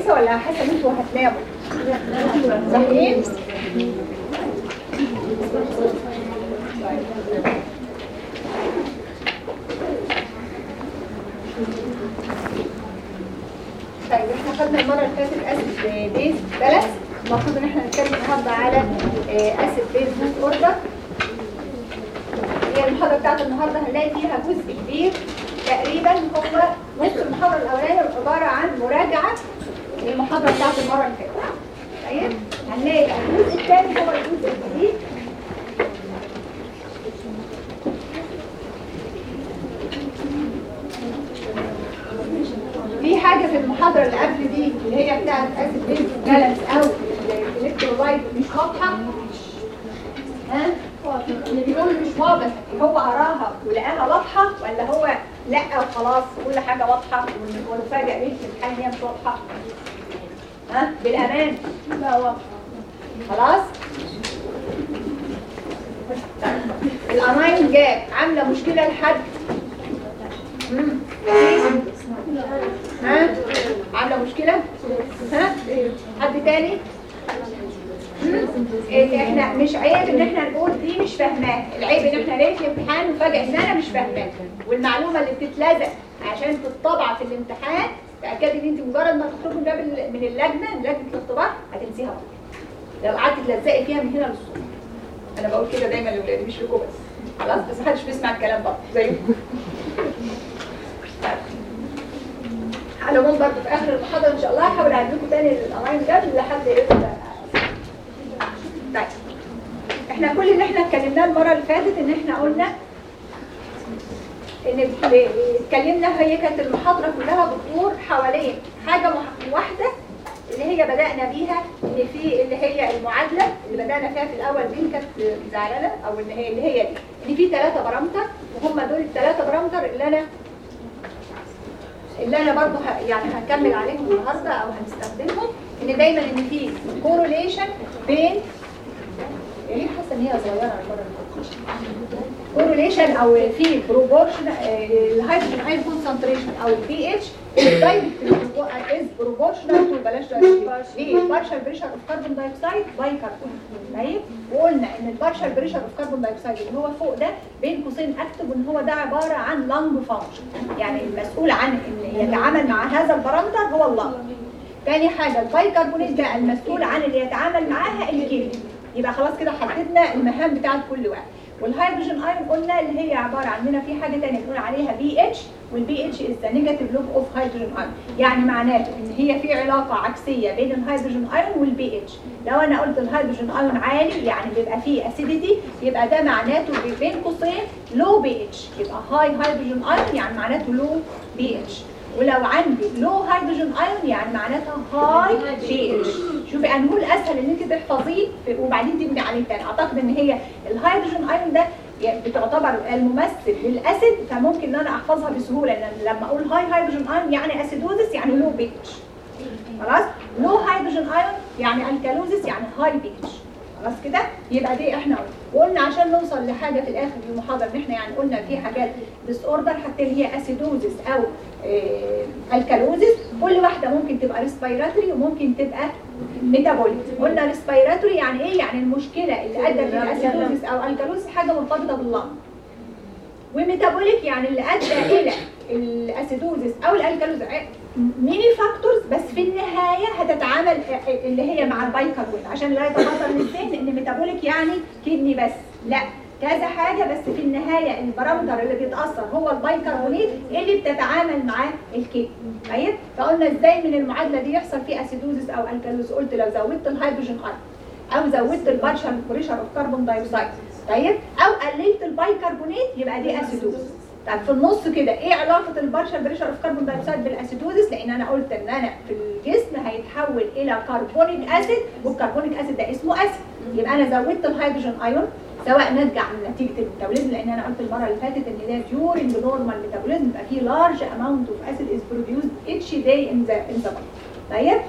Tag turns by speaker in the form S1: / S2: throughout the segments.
S1: كويسه ولا حاسه ان انتوا هتناموا صحيين طيب احنا خدنا المره اللي فاتت اسيد بيز بالانس المفروض ان احنا نتكلم النهارده على اسيد بيز روت اوردر هي المحاضره بتاعت النهارده هنلاقي فيها جزء كبير تقريبا هو نص المحاضره الاولانيه عباره عن مراجعه للمحاضره بتاعت المره اللي فاتت طيب هنلاقي الجزء الثاني هو الجزء الجديد في حاجه في المحاضره اللي قبل دي اللي هي بتاعت اسيد بيز بالانس او الالكترولايت مش واضحه ها اللي بيقول مش واضح هو قراها ولقاها واضحه ولا هو لا وخلاص كل حاجه واضحه ونفاجئ ليه في الامتحان ان هي مش واضحه ها بالامان لا واضحه خلاص الاناين جاب عامله مشكله لحد مم. ها عامله مشكله ها حد تاني إن احنا مش عيب ان احنا نقول دي مش فاهماه العيب ان احنا نلاقي في الامتحان وفجاه ان انا مش فاهماه والمعلومه اللي بتتلزق عشان تطبع في الامتحان تاكدي ان انت مجرد ما تخرجي من باب ال- من اللجنه من لجنه الاختبار هتنسيها بقى. لو قعدتي تلزقي فيها من هنا للصبح انا بقول كده دايما لاولادي مش لكم بس خلاص بس محدش بيسمع الكلام برضه زيكم على العموم برضه في اخر المحاضره ان شاء الله هحاول اعمل لكم تاني الاونلاين ده لحد يبدا طيب احنا كل اللي احنا اتكلمناه المره اللي فاتت ان احنا قلنا ان ال- اتكلمنا هي كانت المحاضره كلها بتدور حوالين حاجه مح- واحده اللي هي بدانا بيها ان في اللي هي المعادله اللي بدانا فيها في الاول دي كانت زعلانه او اللي هي اللي هي دي ان في ثلاثه بارامتر وهم دول الثلاثه بارامتر اللي انا اللي انا برضو ه... يعني هنكمل عليهم النهارده او هنستخدمهم ان دايما ان في كوروليشن بين ليه حاسه ان هي صغيره على المره اللي فاتت كوروليشن او في بروبورشن الهيدروجين ايون كونسنتريشن او البي اتش از بروبورشنال تو بلاش دي البارشال بريشر اوف كربون دايوكسيد باي كربون طيب وقلنا ان البارشال بريشر اوف كربون دايوكسيد اللي هو فوق ده بين قوسين اكتب ان هو ده عباره عن لانج فانكشن يعني المسؤول عن ان يتعامل مع هذا البارامتر هو اللانج تاني حاجه البايكربونات ده المسؤول عن اللي يتعامل معاها الكيمياء يبقى خلاص كده حددنا المهام بتاعت كل واحد والهيدروجين ايون قلنا اللي هي عباره عننا في حاجه ثانيه بنقول عليها بي اتش والبي اتش از ذا نيجاتيف لوب اوف هيدروجين ايون يعني معناته ان هي في علاقه عكسيه بين الهيدروجين ايون والبي اتش لو انا قلت الهيدروجين ايون عالي يعني بيبقى فيه اسيديتي يبقى ده معناته بين قوسين لو بي اتش يبقى هاي هيدروجين ايون يعني معناته لو بي اتش ولو عندي لو هيدروجين ايون يعني معناتها هاي بي اتش شوفي هنقول اسهل ان انت تحفظيه وبعدين تبني عليه تاني اعتقد ان هي الهيدروجين ايون ده بتعتبر الممثل للاسيد فممكن ان انا احفظها بسهوله لان لما اقول هاي هيدروجين ايون يعني اسيدوزس يعني لو بي اتش خلاص لو هيدروجين ايون يعني الكالوزس يعني هاي بي اتش خلاص كده يبقى دي احنا قلنا وقلنا عشان نوصل لحاجه في الاخر في المحاضره ان احنا يعني قلنا في حاجات ديس اوردر حتى اللي هي اسيدوزس او آه الكالوزس كل واحده ممكن تبقى ريسبيراتوري وممكن تبقى ميتابوليك قلنا ريسبيراتوري يعني ايه يعني المشكله اللي ادت للاسيدوزس او الكالوزس حاجه مرتبطه باللنج وميتابوليك يعني اللي ادى الى الاسيدوزس او الالكالوز ميني فاكتورز بس في النهايه هتتعامل اللي هي مع البايكربونات عشان لا يتخطر للذهن ان ميتابوليك يعني كدني بس لا كذا حاجه بس في النهايه البارامتر اللي بيتاثر هو البايكربونات اللي بتتعامل معاه الكدني طيب فقلنا ازاي من المعادله دي يحصل فيه اسيدوزس او الكالوز قلت لو زودت الهيدروجين ايون او زودت البارشال بريشر اوف كربون دايوكسيد طيب او قللت البايكربونات يبقى دي اسيدوزس طب في النص كده ايه علاقه البارشال بريشر اوف كربون دايوكسيد بالاسيدوزس لان انا قلت ان انا في الجسم هيتحول الى كربونيك اسيد والكربونيك اسيد ده اسمه اسيد يبقى انا زودت الهيدروجين ايون سواء ناتجه عن نتيجه الميتابوليزم لان انا قلت المره اللي فاتت ان ده ديورنج نورمال ميتابوليزم يبقى فيه لارج اماونت اوف اسيد از بروديوسد اتش داي ان ذا ان ذا طيب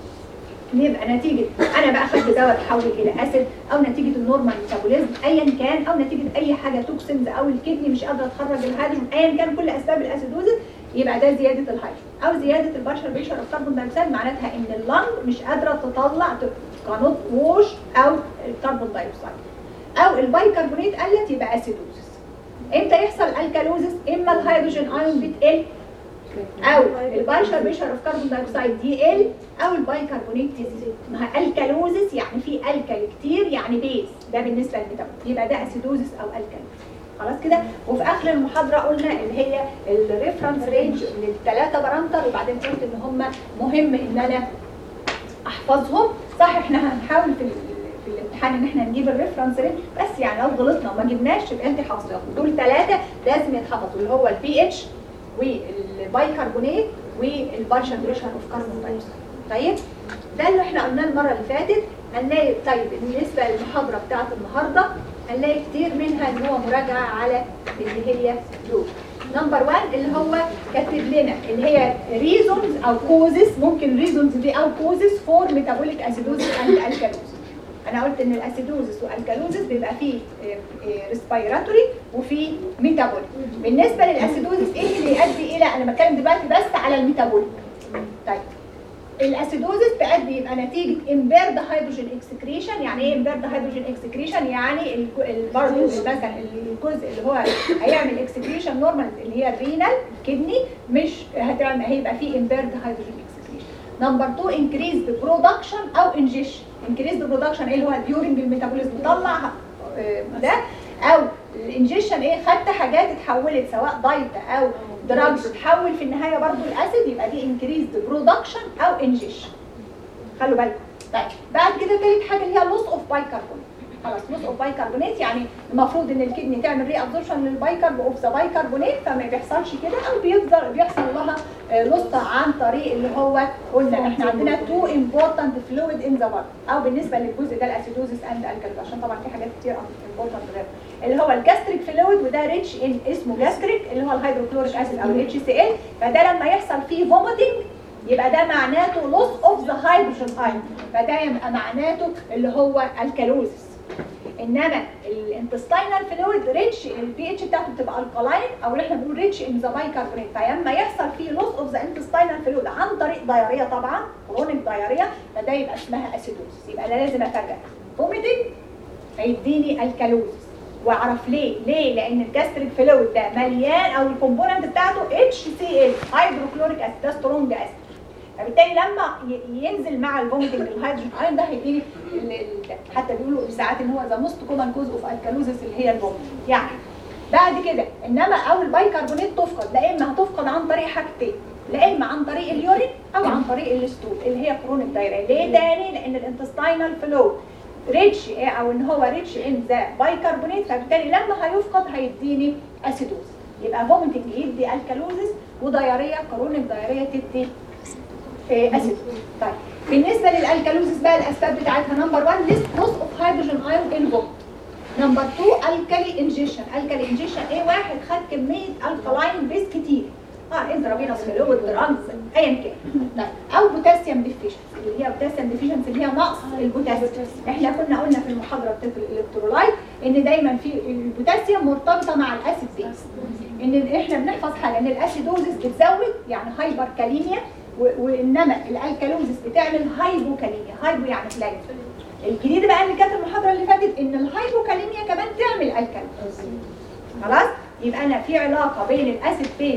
S1: يبقى نتيجة أنا بقى خدت دواء تحول إلى أسيد أو نتيجة النورمال ميتابوليزم أيا كان أو نتيجة أي حاجة توكسينز أو الكدني مش قادرة تخرج الهيدروجين أيا كان كل أسباب الأسيدوزس يبقى ده زيادة الهيدروجين او زياده البشر بريشر اوف كربون دايوكسيد معناتها ان اللنج مش قادره تطلع كانوت ووش او الكربون دايوكسيد او البايكربونات قلت يبقى اسيدوزس امتى يحصل الكالوزس اما الهيدروجين ايون بتقل او البايشر بريشر اوف كربون دايوكسيد يقل او البايكربونات تزيد ما هي الكالوزس يعني في الكالي كتير يعني بيز ده بالنسبه للميتابول يبقى ده اسيدوزس او الكالوزس خلاص كده وفي اخر المحاضره قلنا اللي هي الريفرنس رينج للثلاثه بارامتر وبعدين قلت ان هم مهم ان انا احفظهم صح احنا هنحاول في في الامتحان ان احنا نجيب الريفرنس رينج بس يعني لو غلطنا وما جبناش يبقى انت حافظاهم دول ثلاثه لازم يتحفظوا اللي هو البي اتش والبايكربونات والبارشل بريشر اوف كاربون دايوكسيد طيب ده اللي احنا قلناه المره اللي فاتت هنلاقي طيب بالنسبه للمحاضره بتاعت النهارده هنلاقي كتير منها ان هو مراجعه على اللي هي دول نمبر 1 اللي هو كاتب لنا اللي هي ريزونز او كوزز ممكن ريزونز دي او كوزز فور ميتابوليك اسيدوزس اند الكالوزس انا قلت ان الاسيدوزس والكالوزس بيبقى فيه ريسبيراتوري وفيه ميتابوليك بالنسبه للاسيدوزس ايه اللي يؤدي الى انا بتكلم دلوقتي بس على الميتابوليك طيب الاسيدوزس تؤدي يبقى نتيجه امبيرد هيدروجين اكسكريشن يعني ايه امبيرد هيدروجين اكسكريشن يعني ال- ال- برضه مثلا الجزء اللي هو هيعمل اكسكريشن نورمال اللي هي الرينال كدني مش هتعمل هيبقى فيه امبيرد هيدروجين اكسكريشن نمبر 2 انكريز برودكشن او انجيشن انكريز برودكشن ايه اللي هو ديورنج الميتابوليزم طلع آه، ده او الانجيشن ايه خدت حاجات اتحولت سواء دايت او دراجز تحول في النهايه برضو الاسيد يبقى دي انكريز برودكشن او انجيشن خلوا بالكم طيب بعد كده تالت حاجه اللي هي لوس اوف بايكربونات خلاص لوس اوف بايكربونات يعني المفروض ان الكدني تعمل ري ابزوربشن للبايكرب اوف ذا بايكربونات فما بيحصلش كده او بيفضل بيحصل لها لوس عن طريق اللي هو قلنا احنا عندنا تو امبورتنت فلويد ان ذا بادي او بالنسبه للجزء ده الاسيدوزس اند الكالوز عشان طبعا في حاجات كتير امبورتنت غير اللي هو الجاستريك فلويد وده ريتش ان اسمه جاستريك اللي هو الهيدروكلوريك اسيد او الاتش سي ال فده لما يحصل فيه فوميتنج يبقى ده معناته لوس اوف ذا هيدروجين ايون فده يبقى معناته اللي هو الكالوزس انما الانتستينال فلويد ريتش البي اتش بتاعته بتبقى الكالاين او اللي احنا بنقول ريتش ان ذا بايكربونات فلما يحصل فيه لوس اوف ذا انتستينال فلويد عن طريق دايريا طبعا كرونيك دايريا فده يبقى اسمها اسيدوز يبقى انا لازم افرق فوميتنج هيديني الكالوزس واعرف ليه ليه لان الجاستريك فلويد ده مليان او الكومبوننت بتاعته اتش سي ال هيدروكلوريك اسيد ده سترونج اسيد فبالتالي لما ي- ينزل مع الفوميتنج الهيدروجين ايون ده هيديني ال- ال- حتى بيقولوا ساعات ان هو ذا موست كومن كوز اوف الكالوزس اللي هي الفوميتنج يعني بعد كده انما او البايكربونات تفقد لا اما هتفقد عن طريق حاجتين لا اما عن طريق اليورين او عن طريق الستول اللي هي كرونيك دايريا ليه تاني لان الانتستينال فلو ريتش او ان هو ريتش ان ذا بايكربونات فبالتالي لما هيفقد هيديني اسيدوز يبقى فوميتنج يدي الكالوزس ودايريا كرونيك دايريا تدي آه، اسيد طيب بالنسبه للالكالوزس بقى الاسباب بتاعتها نمبر 1 ليست لوس اوف هيدروجين ايون ان فوم نمبر 2 الكالي انجيشن الكالي انجيشن ايه واحد خد كميه الكالاين بيس كتير اه انترافينوس فلويد درانز ايا كان طيب او بوتاسيوم ديفيشنسي اللي هي بوتاسيوم ديفيشنسي اللي هي نقص البوتاسيوم احنا كنا قلنا في المحاضره بتاعت الالكترولايت ان دايما في البوتاسيوم مرتبطه مع الاسيد بيس ان احنا بنحفظ حاجه ان الاسيدوزس بتزود يعني هايبر كاليميا و- وانما الالكالوزس بتعمل هايبوكاليميا هايبو يعني قليل الجديد بقى اللي كانت المحاضره اللي فاتت ان الهايبوكاليميا كمان تعمل الكالوزس خلاص يبقى انا في علاقه بين الاسيد بيز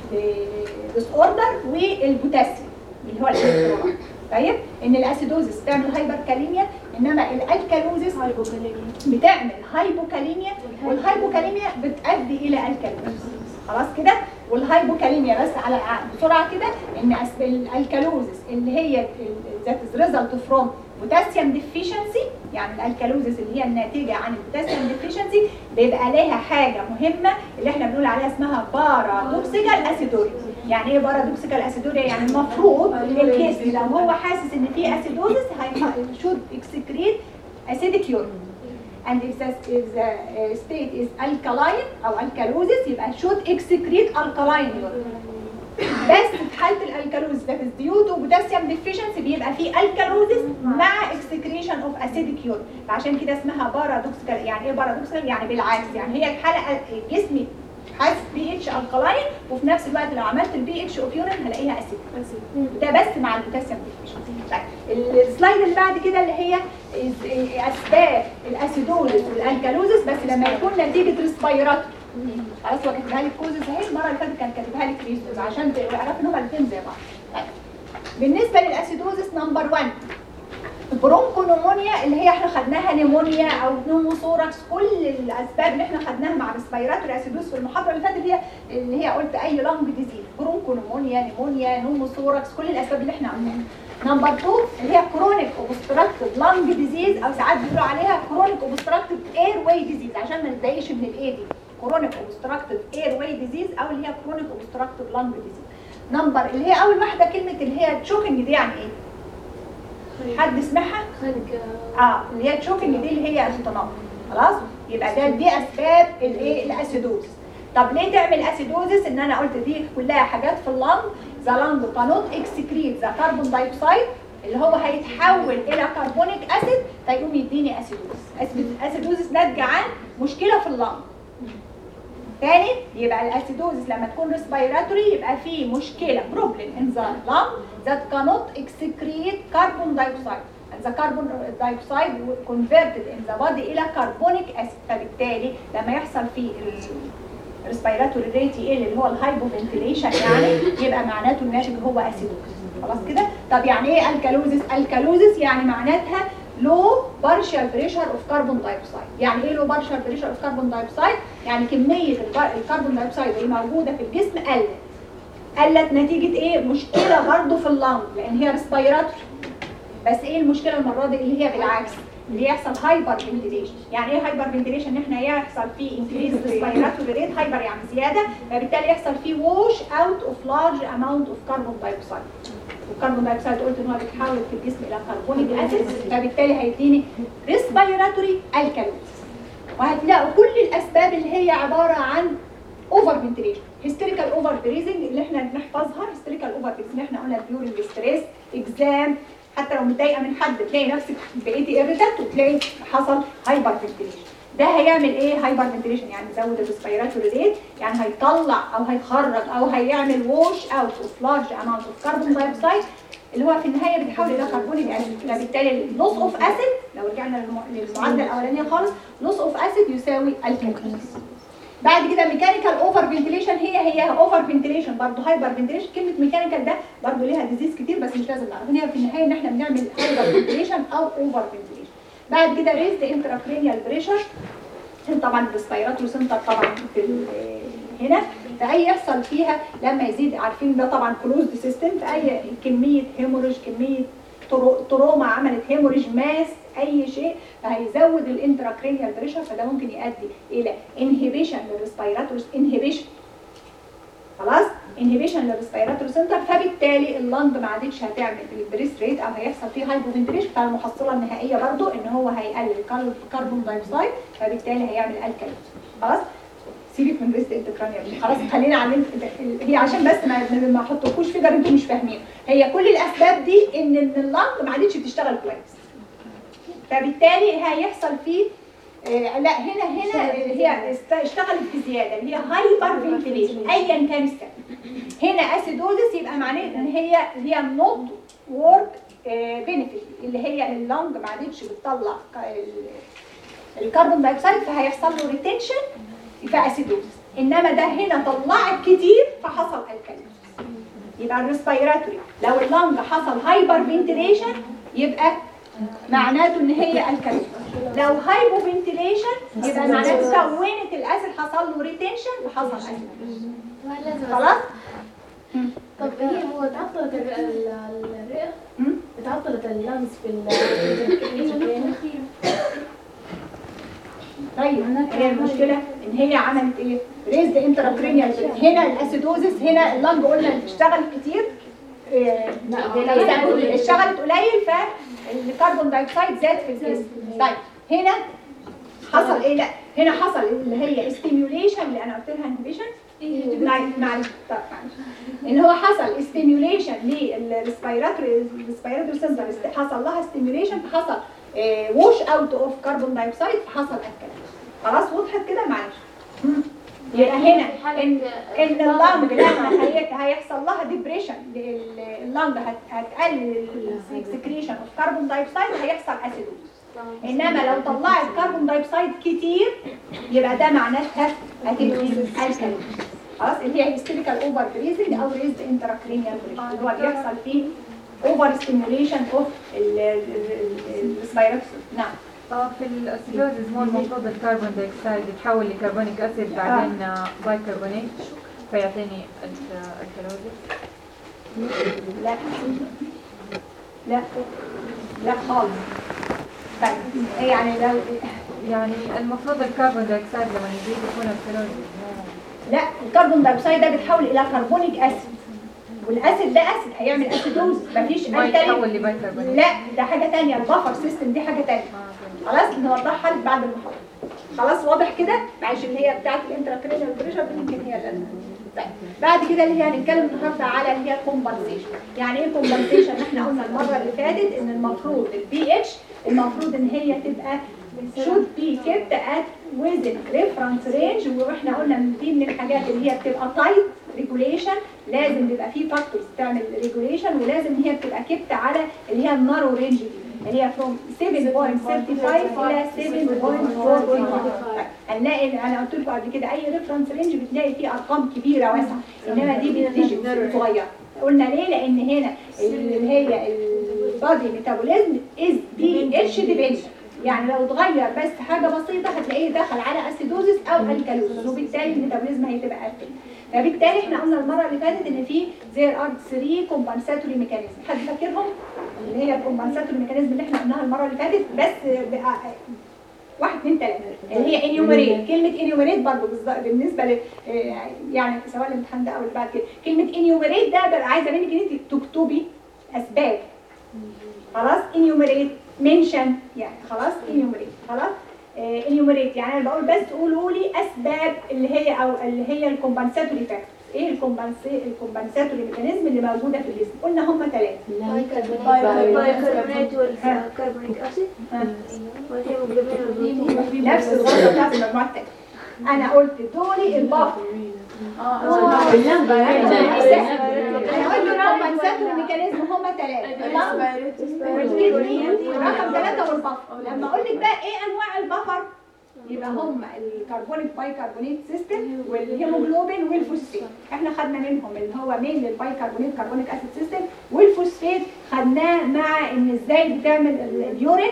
S1: ديس اوردر والبوتاسيوم اللي هو الالكترولايت طيب ان الاسيدوزس بتعمل هايبر كاليميا انما الالكالوزس بتعمل هايبوكاليميا والهايبوكاليميا بتؤدي الى الكالوزس خلاص كده والهايبوكاليميا بس على بسرعه كده ان أس- الالكالوزس اللي هي ذات ريزلت فروم بوتاسيوم ديفيشنسي يعني الالكالوزس اللي هي الناتجه عن البوتاسيوم ديفيشنسي بيبقى لها حاجه مهمه اللي احنا بنقول عليها اسمها بارادوكسيكال اسيدوريا يعني ايه بارادوكسيكال اسيدوريا يعني المفروض الجسم لو هو حاسس ان في اسيدوزس شود اكسكريت acidic urine and if the, if the uh, state is alkaline او alkalosis يبقى should excrete alkaline urine بس في حاله الالكالوز ده due to potassium deficiency بيبقى في الكالوزس مع excretion of acidic urine فعشان كده اسمها بارادوكسيكال يعني ايه بارادوكسيكال يعني بالعكس يعني هي الحلقه الجسم حاسس بي اتش الكلاين وفي نفس الوقت لو عملت البي اتش اوف يورين هلاقيها اسيد ده بس مع البوتاسيوم ديفيشنسي طيب السلايد اللي بعد كده اللي هي إز- اسباب الاسيدوزس والالكالوزس بس لما يكون نتيجه ريسبيرات خلاص هو كاتبها لك كوزس اهي المره اللي فاتت كان كاتبها لك ريزوز عشان تعرفي ان هما الاثنين زي بعض طيب. بالنسبه للاسيدوزس نمبر 1 البرونكونومونيا اللي هي احنا خدناها نيمونيا او نوموثوركس كل الاسباب اللي احنا خدناها مع ريسبيراتوري اسيدوز في المحاضره اللي فاتت هي اللي هي قلت اي لونج ديزيز برونكونومونيا نيمونيا نوموثوركس كل الاسباب اللي احنا قلناها نمبر 2 اللي هي كرونيك اوبستراكتيف لانج ديزيز او ساعات بيقولوا عليها كرونيك اوبستراكتيف اير واي ديزيز عشان ما نتضايقش من الاي دي كرونيك اوبستراكتيف اير واي ديزيز او اللي هي كرونيك اوبستراكتيف لانج ديزيز نمبر اللي هي اول واحده كلمه اللي هي تشوكنج دي يعني ايه؟ حد سمعها؟
S2: خلق
S1: اه اللي هي تشوكنج دي اللي هي التناقض خلاص يبقى ده دي اسباب الايه الاسيدوز طب ليه تعمل اسيدوزس ان انا قلت دي كلها حاجات في اللنج ذا لنج كانوت اكسكريت ذا كربون دايوكسيد اللي هو هيتحول الى كربونيك اسيد فيقوم يديني اسيدوز اسيدوزس ناتجه عن مشكله في اللنج تاني يبقى الاسيدوزس لما تكون ريسبيراتوري يبقى في مشكله بروبلم ان ذا لنج ذات كانوت اكسكريت كربون دايوكسيد the carbon dioxide converted in the body الى كربونيك اسيد فبالتالي لما يحصل في الريسبيراتوري ريت يقل اللي هو الهايبوفنتيليشن يعني يبقى معناته الناتج هو اسيدوز خلاص كده طب يعني ايه الكالوزس الكالوزس يعني معناتها لو بارشال بريشر اوف كربون دايوكسيد يعني ايه لو بارشال بريشر اوف كربون دايوكسيد يعني كميه البر- الكربون دايوكسيد اللي موجوده في الجسم قلت قلت نتيجه ايه مشكله برضه في اللنج لان هي ريسبيراتوري بس ايه المشكله المره دي اللي هي بالعكس اللي يحصل هايبر فنتيليشن يعني ايه هايبر فنتيليشن ان احنا يحصل فيه انكريز ريسبيراتوري ريت هايبر يعني زياده فبالتالي يحصل فيه ووش اوت اوف لارج اماونت اوف كربون دايوكسيد والكربون دايوكسيد قلت ان هو بيتحول في الجسم الى كربونيك اسيد فبالتالي هيديني ريسبيراتوري الكالوزس وهتلاقوا كل الاسباب اللي هي عباره عن اوفر فنتيليشن هيستيريكال اوفر بريزنج اللي احنا بنحفظها هيستيريكال اوفر بريزنج احنا قلنا ديورنج ستريس اكزام حتى لو متضايقه من حد تلاقي نفسك بقيتي ايريتنت وتلاقي حصل هايبر فنتيليشن ده هيعمل ايه هايبر فنتيليشن يعني يزود الريسبيراتوري ريت يعني هيطلع او هيخرج او هيعمل ووش اوت اوف لارج اماونت اوف كربون دايوكسيد اللي هو في النهايه بيتحول الى كربونيك اسيد فبالتالي اللوس اوف اسيد لو رجعنا للم- للمعادله الاولانيه خالص لوس اوف اسيد يساوي الكالوزس بعد كده ميكانيكال اوفر فنتيليشن هي هي اوفر فنتيليشن برضه هايبر فنتيليشن كلمه ميكانيكال ده برضه ليها ديزيز كتير بس مش لازم نعرف هي في النهايه ان احنا بنعمل هايبر فنتيليشن او اوفر فنتيليشن بعد كده ريزد انتراكرينيال بريشر طبعا الريسبيراتوري سنتر طبعا في ال- هنا فاي يحصل فيها لما يزيد عارفين ده طبعا كلوزد سيستم فاي كميه هيموريج كميه ترو- تروما عملت هيموريج ماس اي شيء فهيزود الانتراكرينيال بريشر فده ممكن يؤدي الى انهبيشن للريسبيراتوري انهبيشن خلاص انهبيشن للريسبيراتوري سنتر فبالتالي اللنج ما عادتش هتعمل البريس ريت او هيحصل فيه هايبوفنتريشن فالمحصله النهائيه برضو ان هو هيقلل الكربون دايوكسيد فبالتالي هيعمل الكالوز خلاص سيبك من ريست انتكرانيال خلاص خلينا على ال- هي عشان بس ما ما- ما احطكوش فيجر انتوا مش فاهمين هي كل الاسباب دي ان إن اللنج ما عادتش بتشتغل كويس فبالتالي هيحصل فيه آه، لا هنا هنا هي است- اشتغلت بزياده اللي هي هايبر فنتيليشن ايا كان السبب هنا اسيدوزس يبقى معناه ان هي هي نوت وورك بينيفيت اللي هي اللنج ما عادتش بتطلع ك- ال- الكربون دايوكسيد فهيحصل له ريتنشن يبقى اسيدوزس انما ده هنا طلعت كتير فحصل الكالوزس يبقى الريسبيراتوري لو اللنج حصل هايبر فنتيليشن يبقى معناته ان هي الكالوزس لو هايبو فنتيليشن يبقى معناته كونت الاسيد حصل له ريتنشن وحصل اسيد
S2: ما لازم
S1: خلاص
S2: طب هي هو تعطلت الر- ال- الرئة
S1: مم.
S2: تعطلت اللمس في ال
S1: طيب هي المشكله ان هي عملت ايه ريزد انتراكرينيال هنا الاسيدوزس هنا اللنج قلنا اشتغلت كتير إيه، اشتغلت قليل فالكربون دايوكسيد زاد في الجسم طيب هنا حصل ايه لا هنا حصل اللي هي ستيميوليشن اللي انا قلت لها انهبيشن معلش طب معلش ان هو حصل ستيميوليشن للريسبيراتوري الريسبيراتوري سنتر حصل لها ستيميوليشن فحصل ووش اوت اوف كربون دايوكسيد فحصل الكلام خلاص وضحت كده معلش مم. يبقى هنا
S2: في حالة
S1: ان ان
S2: ضغط.
S1: اللنج لما هي- هيحصل لها ديبريشن اللنج هتقلل الاكسكريشن اوف كربون دايوكسيد هيحصل اسيدوز انما لو طلعت كربون دايوكسيد كتير يبقى ده معناتها هتبقى الكالين خلاص اللي هي هيستيريكال اوفر بريزنج او ريزد انتراكرينيال بريشن اللي هو بيحصل فيه اوفر ستيموليشن اوف السبايركس نعم
S3: اه في الاسيدوزيس مو المفروض الكربون دايوكسيد يتحول لكربونيك اسيد بعدين آه، بايكربونات فيعطيني ال- الكالوزيس
S1: لا لا لا خالص طيب يعني لو
S3: يعني المفروض الكربون دايوكسيد لما يزيد يكون الكالوزيس مو
S1: لا الكربون دايوكسيد ده بيتحول الى كربونيك اسيد والاسيد ده اسيد هيعمل اسيدوز مفيش
S3: ما
S1: الكالين
S3: يتحول لبايكربونات
S1: لا ده حاجه تانية البفر سيستم دي حاجه تانية
S3: آه،
S1: خلاص نوضحها لك بعد المحاضره خلاص واضح كده معلش اللي هي بتاعت الانتراكرينال بريشر دي يمكن هي اللي طيب بعد كده اللي هي هنتكلم النهارده على اللي هي الكومبنسيشن يعني ايه كومبنسيشن احنا قلنا المره اللي فاتت ان المفروض البي اتش المفروض ان هي تبقى should be kept at within reference range واحنا قلنا ان دي من الحاجات اللي هي بتبقى tight regulation لازم تبقى في فاكتورز تعمل ريجوليشن ولازم هي بتبقى kept على اللي هي النارو رينج دي اللي هي from 7.35 الى 7.45 هنلاقي انا قلت لكم قبل كده اي ريفرنس رينج بتلاقي فيه ارقام كبيره واسعه انما دي بالديجيت صغيره قلنا ليه لان هنا اللي هي البادي ميتابوليزم از بي اتش ديبندنت يعني لو اتغير بس حاجه بسيطه هتلاقيه دخل على اسيدوزس او الكالوزس وبالتالي الميتابوليزم هيبقى قليل فبالتالي احنا قلنا المره اللي فاتت ان في زي ار 3 كومبنساتوري ميكانيزم حد فاكرهم اللي هي الكومبنساتوري ميكانيزم اللي احنا قلناها المره اللي فاتت بس بقى واحد اثنين ثلاثة اللي هي انيوميريت كلمة انيوميريت برضه بالظبط بالنسبة ل آه، يعني سواء الامتحان ده او اللي بعد كده كلمة انيوميريت ده ببقى عايزة منك ان انت تكتبي اسباب خلاص انيوميريت منشن يعني خلاص انيوميريت خلاص انيوميريت يعني انا بقول بس قولوا لي اسباب اللي هي او اللي هي الكومبنساتوري فاكتورز ايه الكومبنسي الكومبنساتوري ميكانيزم اللي موجوده في الجسم قلنا هم ثلاثه
S2: البايكربونات والكربونيك اسيد والهيموجلوبين والبروتين
S1: نفس الغلطه بتاعت المجموعه الثانيه انا قلت دولي البافر انا قلت الكومبنساتوري ميكانيزم هم ثلاثه والكدني رقم ثلاثة والبفر لما اقول لك بقى ايه انواع البفر يبقى هم الكربونيك بايكربونات سيستم والهيموجلوبين والفوسفات احنا خدنا منهم اللي هو مين البايكربونات كربونيك اسيد سيستم والفوسفات خدناه مع ان ازاي بتعمل ال- اليورين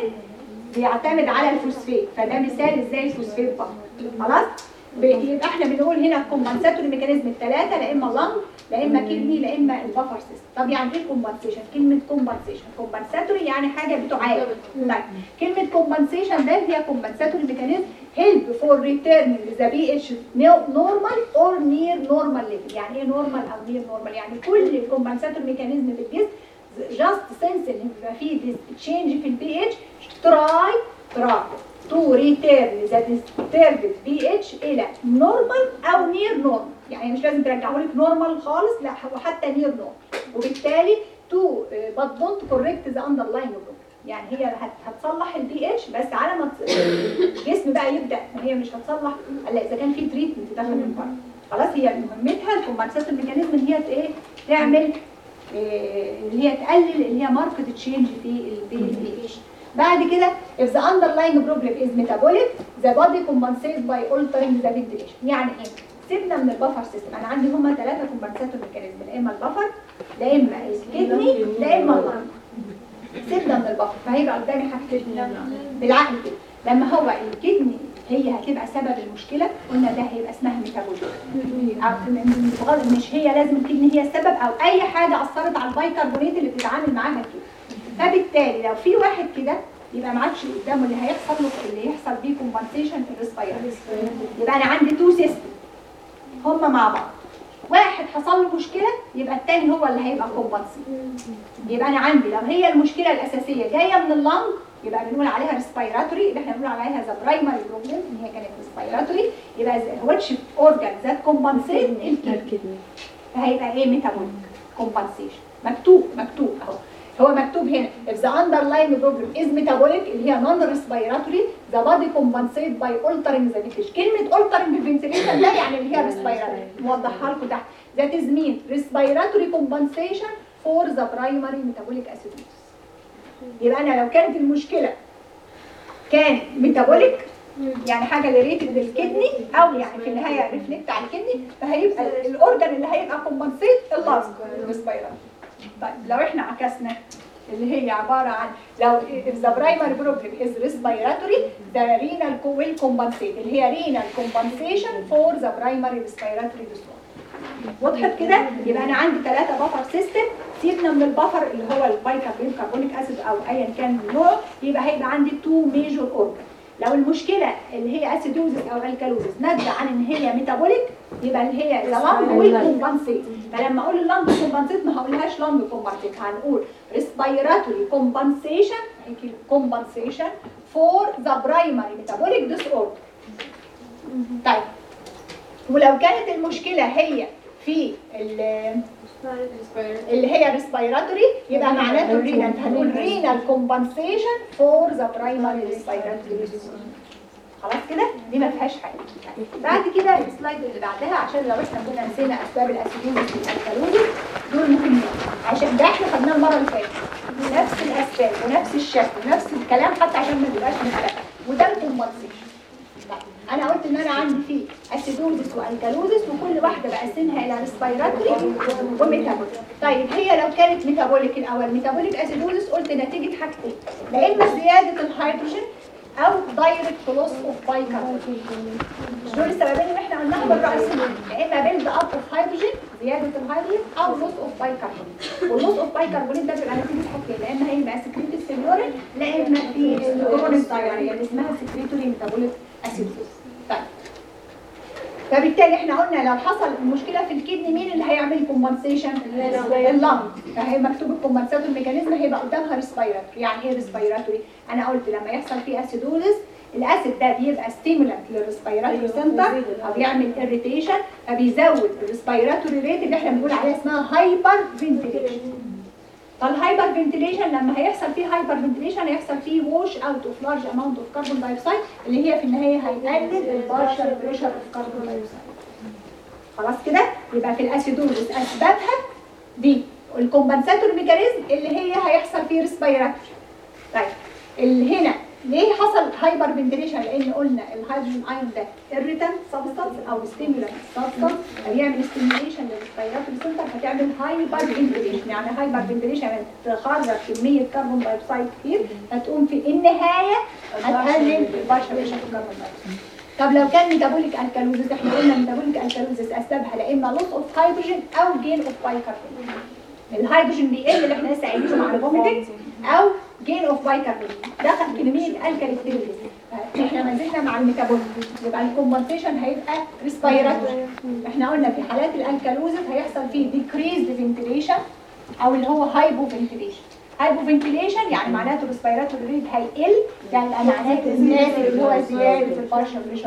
S1: بيعتمد على الفوسفات فده مثال ازاي الفوسفات بفر خلاص ب- يبقى احنا بنقول هنا الكومبنساتوري ميكانيزم الثلاثه لا اما لنج لا اما كدني لا اما البفر سيستم طب يعني ايه كومبنسيشن كلمه كومبنسيشن كومبنساتوري يعني حاجه بتعادل طيب كلمه كومبنسيشن ده هي كومبنساتوري ميكانيزم هيلب فور ريتيرنينج ذا بي اتش نورمال اور نير نورمال ليفل يعني ايه نورمال او نير نورمال يعني كل الكومبنساتوري ميكانيزم في الجسم جاست سنس ان يبقى في تشينج في البي اتش تراي تراي تو ريتيرن ذا disturbed بي اتش الى نورمال او نير نورمال يعني مش لازم ترجعه لك نورمال خالص لا هو حتى نير نورمال وبالتالي تو بات دونت كوريكت ذا اندرلاين بروبلم يعني هي هت- هتصلح البي اتش بس على ما تص- الجسم بقى يبدا هي مش هتصلح الا اذا كان في تريتمنت دخل من بره خلاص هي مهمتها الكومبنسات الميكانيزم ان هي ت- ايه تعمل إيه، اللي هي تقلل اللي هي ماركت تشينج في البي اتش بعد كده if the underlying problem is metabolic the body compensates by altering the ventilation يعني ايه سيبنا من البفر سيستم انا عندي هما ثلاثه كومبنساتور ميكانيزم لا اما البفر لا اما الكدني لا اما اللنج سيبنا من البفر فهيبقى قدامي حاجتين بالعقل كده لما هو الكدني هي هتبقى سبب المشكله قلنا ده هيبقى اسمها ميتابوليك أو م- م- مش هي لازم الكدني هي السبب او اي حاجه اثرت على البيكربونات اللي بتتعامل معاها كده فبالتالي لو في واحد كده يبقى ما عادش قدامه اللي هيحصل له اللي يحصل بيه كومبنسيشن الريسبيراتوري يبقى انا عندي تو سيستم هما مع بعض واحد حصل له مشكله يبقى التاني هو اللي هيبقى كومبنسيت يبقى انا عندي لو هي المشكله الاساسيه جايه من اللنج يبقى بنقول عليها ريسبيراتوري اللي احنا بنقول عليها ذا برايمري بروبلم ان هي كانت ريسبيراتوري يبقى واتش اورجان ذات كومبنسيت الكدني فهيبقى ايه ميتابوليك كومبنسيشن مكتوب مكتوب اهو هو مكتوب هنا if the underlying problem is metabolic اللي هي non respiratory the body compensate by altering the ventilation كلمة altering the ventilation ده يعني اللي هي respiratory موضحها لكم تحت that is mean respiratory compensation for the primary metabolic acidosis يبقى انا لو كانت المشكلة كان ميتابوليك يعني حاجه ريليتد للكدني او يعني في النهايه ريفلكت على الكدني فهيبقى الاورجن اللي هيبقى كومبنسيت اللازم الريسبيراتوري طيب لو احنا عكسنا اللي هي عباره عن لو if the primary problem is respiratory the renal co- will compensate اللي هي renal compensation for the primary respiratory disorder وضحت كده يبقى انا عندي ثلاثه بفر سيستم سيبنا من البفر اللي هو البايكاربون كربونيك اسيد او ايا كان نوعه يبقى هيبقى عندي تو ميجور اورجن لو المشكله اللي هي اسيدوزس او الكالوزس ناتجه عن ان هي ميتابوليك يبقى اللي هي اللنج والكومبنسيت فلما اقول اللنج كومبنسيت ما هقولهاش لنج كومبنسيت هنقول ريسبيراتوري كومبنسيشن كومبنسيشن فور ذا برايمري ميتابوليك ديس اوردر طيب ولو كانت المشكله هي في ال- اللي هي ريسبيراتوري يبقى معناته الرينال هنقول رينال كومبنسيشن فور ذا برايمري ريسبيراتوري خلاص كده دي ما فيهاش حاجه بعد كده السلايد اللي بعدها عشان لو احنا كنا نسينا اسباب الاسيدوز والالكالوزيس دول مهمين عشان ده احنا خدناه المره اللي فاتت نفس الاسباب ونفس الشكل ونفس الكلام حتى عشان ما نبقاش مختلف وده الكومبنسيشن انا قلت ان انا عندي فيه اسيدوزس والكالوزس وكل واحده بقسمها الى ريسبيراتوري وميتابوليك طيب هي لو كانت ميتابوليك الاول ميتابوليك اسيدوزس قلت نتيجه حاجتين لا اما زياده الهيدروجين او دايركت لوس اوف بايكربونات دول السببين اللي احنا قلناهم الرئيسيين يا اما بيلد اب اوف هيدروجين زياده الهيدروجين او لوس اوف بايكربونات واللوس اوف بايكربونات ده بيبقى نتيجه حاجتين لا اما هيبقى سكريتد في اليورين لا اما في كرونيك دايريا اللي اسمها سكريتوري ميتابوليك اسيدوز طيب فبالتالي احنا قلنا لو حصل مشكله في الكدني مين اللي هيعمل كومبنسيشن اللنج فهي مكتوب الكومبنساتور ميكانيزم هيبقى قدامها ريسبيراتوري يعني ايه ريسبيراتوري انا قلت لما يحصل فيه اسيدوزس الاسيد ده بيبقى ستيمولانت للريسبيراتوري سنتر او بيعمل اريتيشن فبيزود الريسبيراتوري ريت اللي احنا بنقول عليها اسمها هايبر فنتيليشن فالهايبر فنتيليشن لما هيحصل فيه هايبر فنتيليشن هيحصل فيه ووش اوت اوف لارج اماونت اوف كربون دايوكسيد اللي هي في النهايه هيقلل البارشل بريشر اوف كربون دايوكسيد خلاص كده يبقى في الاسيدوزس اسبابها دي الكومبنساتور ميكانيزم اللي هي هيحصل فيه ريسبيراتوري طيب اللي هنا ليه حصل هايبر فنتيليشن لان قلنا الهيدروجين ايون ده irritant سبستانس او ستيمولانت سبستانس فبيعمل ستيميوليشن للريسبيراتوري سنتر فتعمل هايبر فنتيليشن يعني هايبر فنتيليشن يعني تخرج كميه كربون دايوكسيد كتير فتقوم في النهايه هتقلل البشر بريشر في الكربون دايوكسيد طب لو كان ميتابوليك الكالوزيس احنا قلنا ميتابوليك الكالوزيس اسبابها لا اما لوس اوف هيدروجين او جين اوف بايكربونات الهيدروجين بيقل اللي احنا لسه قايلينه مع الفوميتنج او جين اوف بايكربونات دخل كميه الكاليكتيفيتي احنا ما زلنا مع الميتابوليك يبقى الكومبنسيشن هيبقى ريسبيراتوري احنا قلنا في حالات الالكالوزيس هيحصل فيه ديكريزد فنتيليشن او اللي هو هايبو فنتيليشن هايبو فنتيليشن يعني معناته الريسبيراتوري ريت هيقل يعني معناته زياده اللي هو زياده البارشل بريشر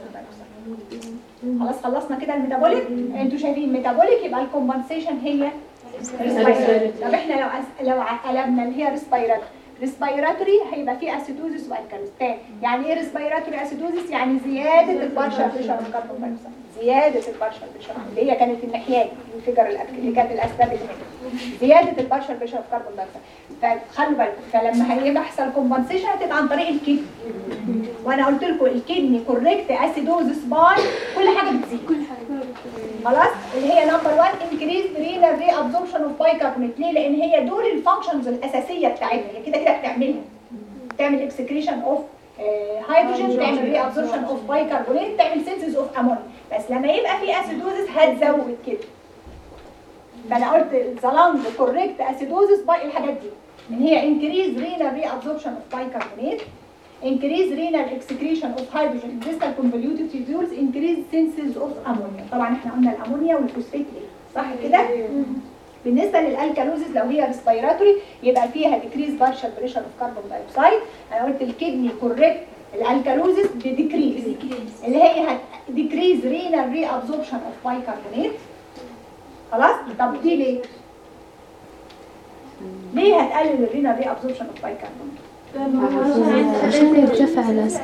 S1: خلاص خلصنا كده الميتابوليك انتوا شايفين الميتابوليك يبقى الكومبنسيشن هي ريسبيراتوري طب احنا لو أس... لو قلبنا اللي هي ريسبيراتوري ريسبيراتوري هيبقى فيه اسيدوزس والكالوز تاني يعني ايه ريسبيراتوري اسيدوزس يعني زياده البارشل بريشر اوف كربون دايوكسيد زياده البارشل بريشر اللي هي كانت الناحيه دي الفيجر الأك- اللي كانت الاسباب اللي هنا زياده البارشل بريشر اوف كربون دايوكسيد فخلوا بالكم فلما هيبقى يحصل كومبنسيشن هتبقى عن طريق الكدني وانا قلت لكم الكدني كوريكت اسيدوزس باي كل حاجه بتزيد
S2: كل حاجة
S1: خلاص اللي هي نمبر 1 انكريز رينال ري ابزوربشن اوف بايكربونات ليه؟ لان هي دول الفانكشنز الاساسيه بتاعتها هي كده كده بتعملها تعمل اكسكريشن اوف هيدروجين تعمل ري ابزوربشن اوف بايكربونات تعمل سينثيز اوف امونيا بس لما يبقى في اسيدوزس هتزود كده فانا قلت الزلانج كوريكت اسيدوزس باي الحاجات دي ان هي انكريز رينال ري ابزوربشن اوف بايكربونات increase renal excretion of hydrogen in distal convoluted tubules increase synthesis of ammonia طبعا احنا قلنا الامونيا والفوسفات ليه صح كده بالنسبه للالكالوزيس لو هي ريسبيراتوري يبقى فيها decrease partial pressure of carbon dioxide انا قلت الكدني كوريكت الالكالوزيس بديكريز اللي هي هت decrease renal reabsorption of bicarbonate خلاص طب دي ليه ليه هتقلل الرينال ري ابزوربشن اوف بايكربونات
S2: عشان يرتفع الأسد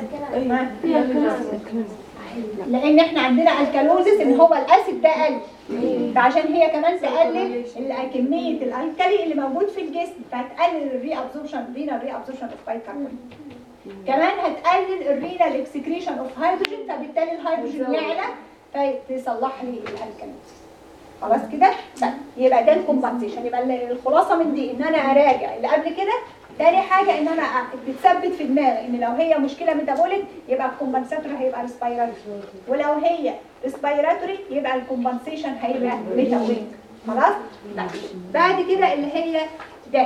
S1: لان احنا عندنا الكالوزيس ان هو الاسيد ده قل فعشان هي كمان تقلل ال- كميه الالكالي اللي موجود في الجسم فهتقلل الري ابزوربشن رينال ري ابزوربشن اوف بايكربونات كمان هتقلل الرينال اكسكريشن اوف هيدروجين فبالتالي الهيدروجين يعلى فتصلح لي الالكالوزيس خلاص كده طيب يبقى ده الكومبنسيشن يبقى ال- الخلاصه من دي ان انا اراجع اللي قبل كده تاني حاجه ان انا أ- بتثبت في دماغي ان لو هي مشكله ميتابوليك يبقى الكومبنساتوري هيبقى ريسبيراتوري ولو هي ريسبيراتوري يبقى الكومبنسيشن هيبقى ميتابوليك خلاص طيب بعد كده اللي هي ده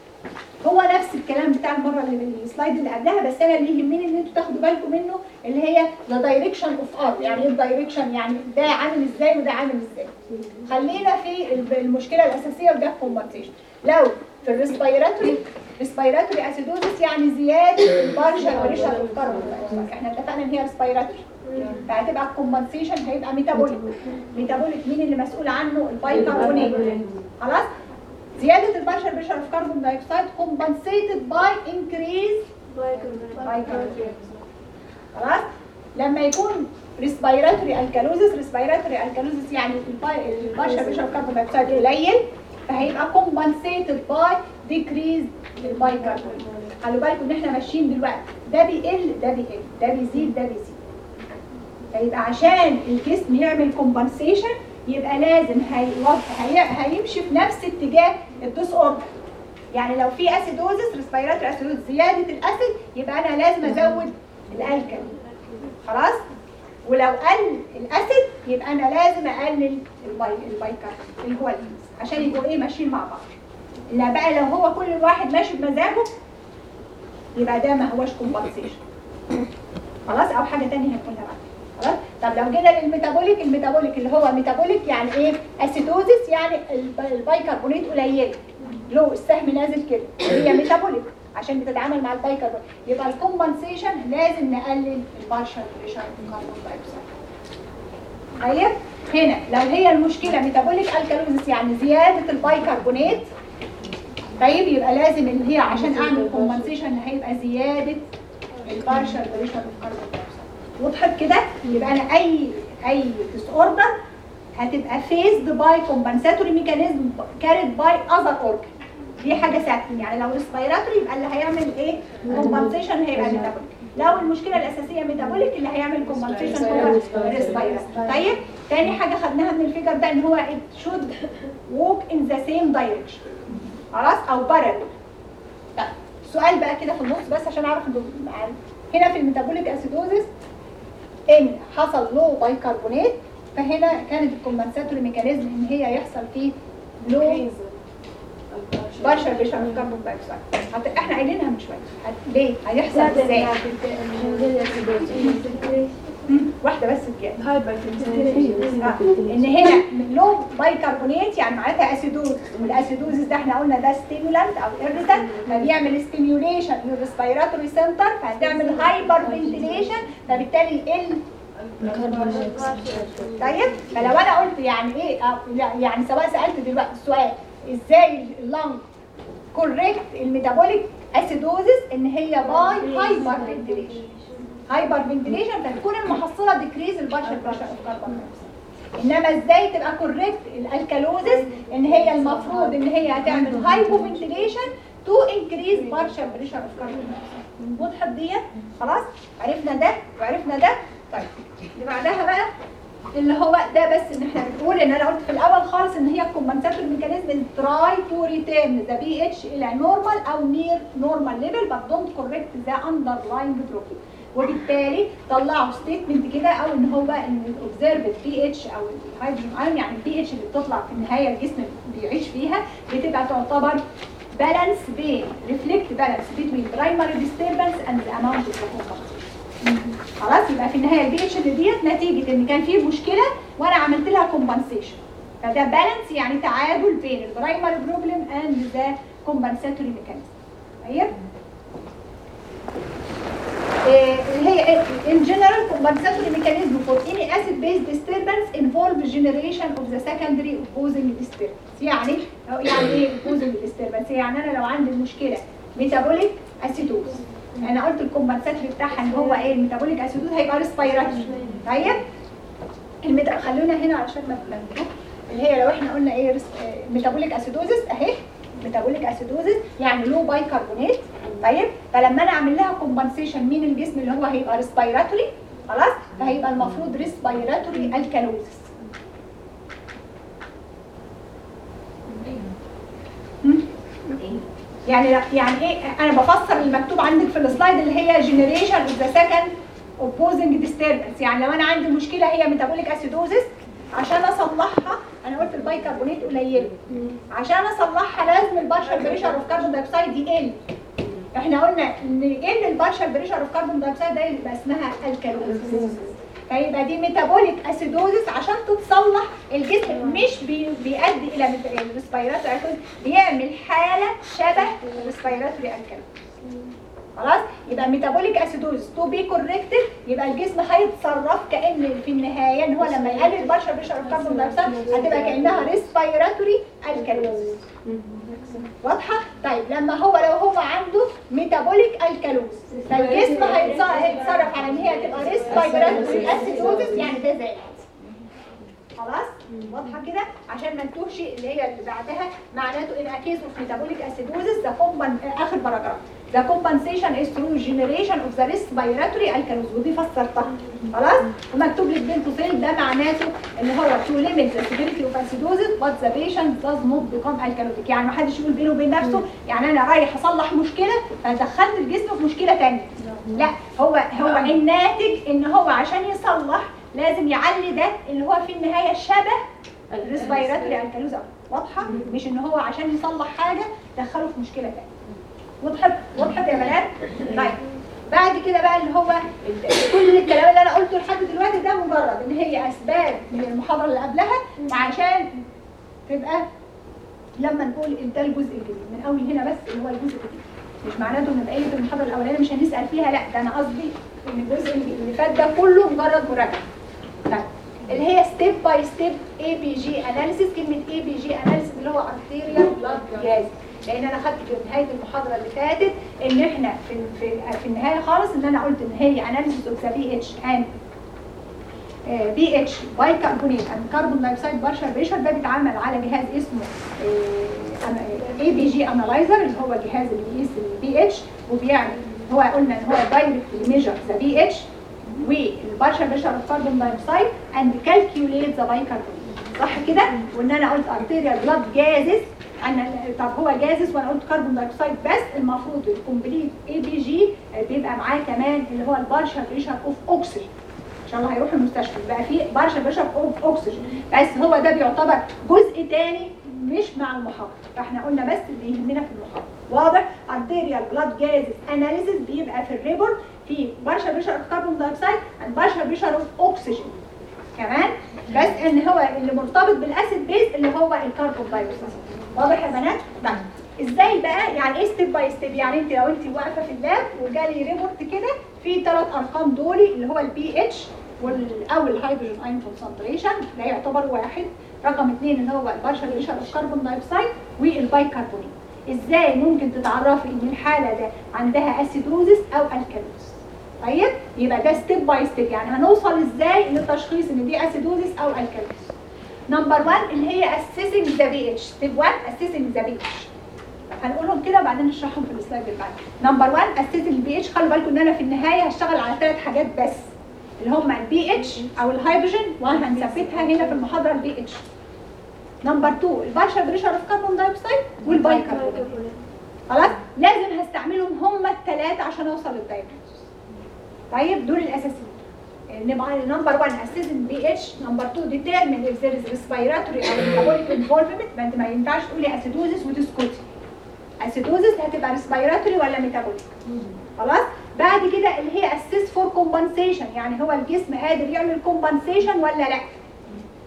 S1: هو نفس الكلام بتاع المره اللي السلايد اللي قبلها بس انا اللي يهمني ان انتوا تاخدوا بالكم منه اللي هي ذا دايركشن اوف ار يعني ايه الدايركشن يعني ده عامل ازاي وده عامل ازاي خلينا في الب- المشكله الاساسيه وده الكومبنسيشن لو في الريسبيراتوري ريسبيراتوري اسيدوزس يعني زياده البارشل بريشر اوف كاربون دايوكسيد. احنا اتفقنا ان هي ريسبيراتوري فهتبقى الكومبنسيشن هيبقى ميتابوليك ميتابوليك مين اللي مسؤول عنه البايكربونات خلاص زياده البارشل بريشر اوف كاربون دايوكسيد compensated by increase بايكربونات خلاص لما يكون ريسبيراتوري الكالوزيس ريسبيراتوري الكالوزيس يعني البارشل بريشر اوف كاربون دايوكسيد قليل فهيبقى compensated by decrease البايكربونات خلوا بالكم ان احنا ماشيين دلوقتي ده بيقل ده بيقل ده بيزيد ده بيزيد فيبقى عشان الجسم يعمل كومبنسيشن يبقى لازم هيوف- هي... هيمشي في نفس اتجاه الدوس اوردر يعني لو في اسيدوزس ريسبيراتوري اسيدوزس زياده الاسيد يبقى انا لازم ازود الالكالي خلاص ولو قل الاسيد يبقى انا لازم اقلل الباي البايكر اللي هو الايز عشان يبقوا ايه ماشيين مع بعض الا بقى لو هو كل واحد ماشي بمزاجه يبقى ده ما هوش كومبنسيشن خلاص او حاجه ثانيه هنقولها بعد خلاص طب لو جينا للميتابوليك الميتابوليك اللي هو ميتابوليك يعني ايه اسيدوزس يعني الب- البايكربونات قليله لو السهم نازل كده هي ميتابوليك عشان بتتعامل مع البايكربونات يبقى الكومبنسيشن لازم نقلل البارشل بريشر كاربون دايوكسيد طيب هنا لو هي المشكله ميتابوليك الكالوزيس يعني زياده البايكربونات طيب يبقى لازم اللي هي عشان اعمل كومبنسيشن هيبقى زياده البارشل بريشر اوف كاربون دايوكسيد وضحت كده يبقى انا اي اي ديس اوردر هتبقى فيزد باي كومبنساتوري ميكانيزم كارد باي اذر اورجن دي حاجه ثابته يعني لو ريسبيراتوري يبقى اللي هيعمل ايه كومبنسيشن هيبقى ميتابوليك لو المشكله الاساسيه ميتابوليك اللي هيعمل كومبنسيشن هو ريسبيراتوري طيب تاني حاجه خدناها من الفيجر ده ان هو it should walk in the same direction خلاص او parallel طيب سؤال بقى كده في النص بس عشان اعرف انتوا معايا هنا في الميتابوليك اسيدوزس ان حصل لو بايكربونات فهنا كانت الكومبنساتوري ميكانيزم ان هي يحصل فيه لو بشر بشر كربون دايوكسيد هت- احنا قايلينها من شويه هت- ليه هيحصل ازاي مم، واحده بس كده آه، ان هنا لو بايكربونات يعني معناتها اسيدوز والاسيدوزس ده احنا قلنا ده ستيمولانت او ايريتانت فبيعمل ستيميوليشن للريسبيراتوري سنتر فهتعمل هايبر فنتيليشن فبالتالي يقل طيب فلو انا قلت يعني ايه أو لا، يعني سواء سالت دلوقتي السؤال ازاي اللنج كوريكت الميتابوليك اسيدوزس ان هي باي هايبر فنتيليشن هايبر فنتيليشن فتكون المحصله ديكريز البشر بريشر اوف كاربون انما ازاي تبقى كوريكت الالكالوزس ان هي المفروض ان هي هتعمل هايبو فنتيليشن تو انكريز بارشل بريشر اوف كاربون وضحت ديت خلاص عرفنا ده وعرفنا ده طيب اللي بعدها بقى اللي هو ده بس ان احنا بنقول ان انا قلت في الاول خالص ان هي الكومبنساتوري ميكانيزم تراي تو ريتيرن ذا بي اتش الى نورمال او نير نورمال ليفل بس دونت كوريكت ذا اندرلاينج بروبلم وبالتالي طلعوا ستيتمنت كده او ان هو ان الاوبزرفد بي اتش او الهيدروجين ايون يعني البي اتش اللي بتطلع في النهايه الجسم بيعيش فيها بتبقى تعتبر بالانس بين ريفلكت بالانس بين برايمري ديستربنس اند ذا اماونت اوف خلاص يبقى في النهايه البي اتش اللي ديت نتيجه ان كان في مشكله وانا عملت لها كومبنسيشن فده بالانس يعني تعادل بين البرايمري بروبلم اند ذا كومبنساتوري ميكانيزم طيب إيه، اللي هي ان جنرال كومبنساتوري ميكانيزم فور اني اسيد base disturbance involve generation of the secondary opposing disturbance يعني يعني ايه opposing disturbance يعني انا لو عندي مشكله ميتابوليك اسيدوز انا قلت الكومبنساتري بتاعها ان هو ايه الميتابوليك اسيدوز هيبقى ريسبيراتوري طيب الميتا... خلونا هنا علشان ما تبقى اللي هي لو احنا قلنا ايه ميتابوليك اسيدوزس اهي ميتابوليك اسيدوزس يعني لو بايكربونات طيب فلما انا اعمل لها كومبنسيشن من الجسم اللي هو هيبقى ريسبيراتوري خلاص فهيبقى المفروض ريسبيراتوري الكالوزس يعني يعني ايه انا بفسر المكتوب عندك في السلايد اللي هي جنريشن اوف ذا سكند اوبوزنج ديستربنس يعني لو انا عندي مشكله هي ميتابوليك اسيدوزس عشان اصلحها انا قلت البايكربونات قليله عشان اصلحها لازم البارشل بريشر اوف كربون دايوكسيد يقل احنا قلنا ان يقل البارشل بريشر اوف كربون دايوكسيد ده يبقى اسمها الكالوزس فيبقى دي ميتابوليك اسيدوزس عشان تتصلح الجسم مش بي بيؤدي الى ريسبيراتوري بيعمل حاله شبه الريسبيراتوري الكالوزس خلاص يبقى ميتابوليك اسيدوز تو بي كوركتد يبقى الجسم هيتصرف كان في النهايه ان هو لما يقلل بشر بشر الكربون دايوكسيد هتبقى كانها ريسبيراتوري الكالوز واضحه طيب لما هو لو هو عنده ميتابوليك الكالوز فالجسم هيتص- هيتصرف على ان هي تبقى ريسبيراتوري اسيدوز يعني ده زائد خلاص واضحه كده عشان ما نتوهش اللي هي اللي بعدها معناته ان كيس اوف ميتابوليك اسيدوزس ذا كومبن اخر باراجراف ذا كومبنسيشن از ثرو جنريشن اوف ذا ريسبيراتوري الكالوز ودي فسرتها خلاص ومكتوب لك بنتوفيل ده معناته ان هو تو ليميت ذا سيفيريتي اوف اسيدوزس بات ذا بيشنت داز نوت بيكم الكالوتيك يعني ما حدش يقول بينه وبين نفسه يعني انا رايح اصلح مشكله فدخلت الجسم في مشكله ثانيه لا هو هو الناتج ان هو عشان يصلح لازم يعلي ده اللي هو في النهايه شبه الريسبيراتوري الكالوز واضحه مش ان هو عشان يصلح حاجه دخله في مشكله ثانيه وضحت وضحت يا بنات طيب بعد كده بقى اللي هو ال- كل الكلام اللي انا قلته لحد دلوقتي ده مجرد ان هي اسباب من المحاضره اللي قبلها عشان تبقى لما نقول ده الجزء الجديد من اول هنا بس اللي هو الجزء الجديد مش معناته ان بقيه المحاضره الاولانيه مش هنسال فيها لا ده انا قصدي ان الجزء اللي فات ده كله مجرد مراجعه طيب اللي هي ستيب باي ستيب اي بي جي اناليسيس كلمه اي بي جي اناليسيس اللي هو ارتيريال بلاد جاز لان انا خدت في نهايه المحاضره اللي فاتت ان احنا في في, في النهايه خالص ان انا قلت ان هي اناليسيس اوف ذا بي اتش اند بي اتش باي كربونيت اند كربون دايوكسيد بارشل بريشر ده بيتعمل على جهاز اسمه اي بي جي انالايزر اللي هو الجهاز اللي بيقيس البي اتش وبيعمل هو قلنا ان هو دايركت ميجر ذا بي اتش والبارشل بريشر اوف كربون دايوكسيد اند كالكيوليت ذا باي كربونيت صح كده وان انا قلت ارتيريال بلاد جازز انا طب هو جازز وانا قلت كربون دايوكسيد بس المفروض الكومبليت اي بي جي بيبقى معاه كمان اللي هو البارشل بريشر اوف اوكسجين ان شاء الله هيروح المستشفى يبقى في بارشل بريشر اوف اوكسجين بس هو ده بيعتبر جزء تاني مش مع المحاضره فاحنا قلنا بس اللي يهمنا في المحاضره واضح ارتيريال بلاد جازز اناليسيس بيبقى في الريبورت في بارشل بريشر اوف كربون دايوكسيد اند بارشل بريشر اوف اوكسجين كمان بس ان هو اللي مرتبط بالاسيد بيز اللي هو الكربون دايوكسيد واضح يا بنات طيب ازاي بقى يعني ايه ستيب باي ستيب يعني انت لو انت واقفه في اللاب وجالي ريبورت كده في ثلاث ارقام دول اللي هو البي اتش او الهيدروجين ايون كونسنتريشن ده يعتبر واحد رقم اثنين اللي هو البارشل بريشر اوف كربون دايوكسيد والبايكربونات ازاي ممكن تعرفي ان الحاله ده عندها اسيدوزس او الكالوزس طيب يبقى ده ستيب باي ستيب يعني هنوصل ازاي للتشخيص ان دي اسيدوزس او الكالوزس نمبر 1 اللي هي اسيسنج ذا بي اتش ستيب 1 اسيسنج ذا بي اتش هنقولهم كده وبعدين نشرحهم في السلايد اللي بعد نمبر 1 اسيسنج البي اتش خلي بالكم ان انا في النهايه هشتغل على ثلاث حاجات بس اللي هم البي اتش او الهيدروجين وهنثبتها هنا في المحاضره البي اتش نمبر 2 البارشل بريشر اوف كربون دايوكسيد والبايكربونات خلاص لازم هستعملهم هم الثلاثه عشان اوصل للدايجنوستس طيب دول الاساسيين نبقى نمبر 1 اسيزن بي اتش نمبر 2 ديترمين اف ذير از ريسبيراتوري او ميتابوليك انفولفمنت ما انت ما ينفعش تقولي اسيدوزس وتسكتي اسيدوزس هتبقى ريسبيراتوري ولا ميتابوليك خلاص بعد كده اللي هي اسيس فور كومبنسيشن يعني هو الجسم قادر يعمل كومبنسيشن ولا لا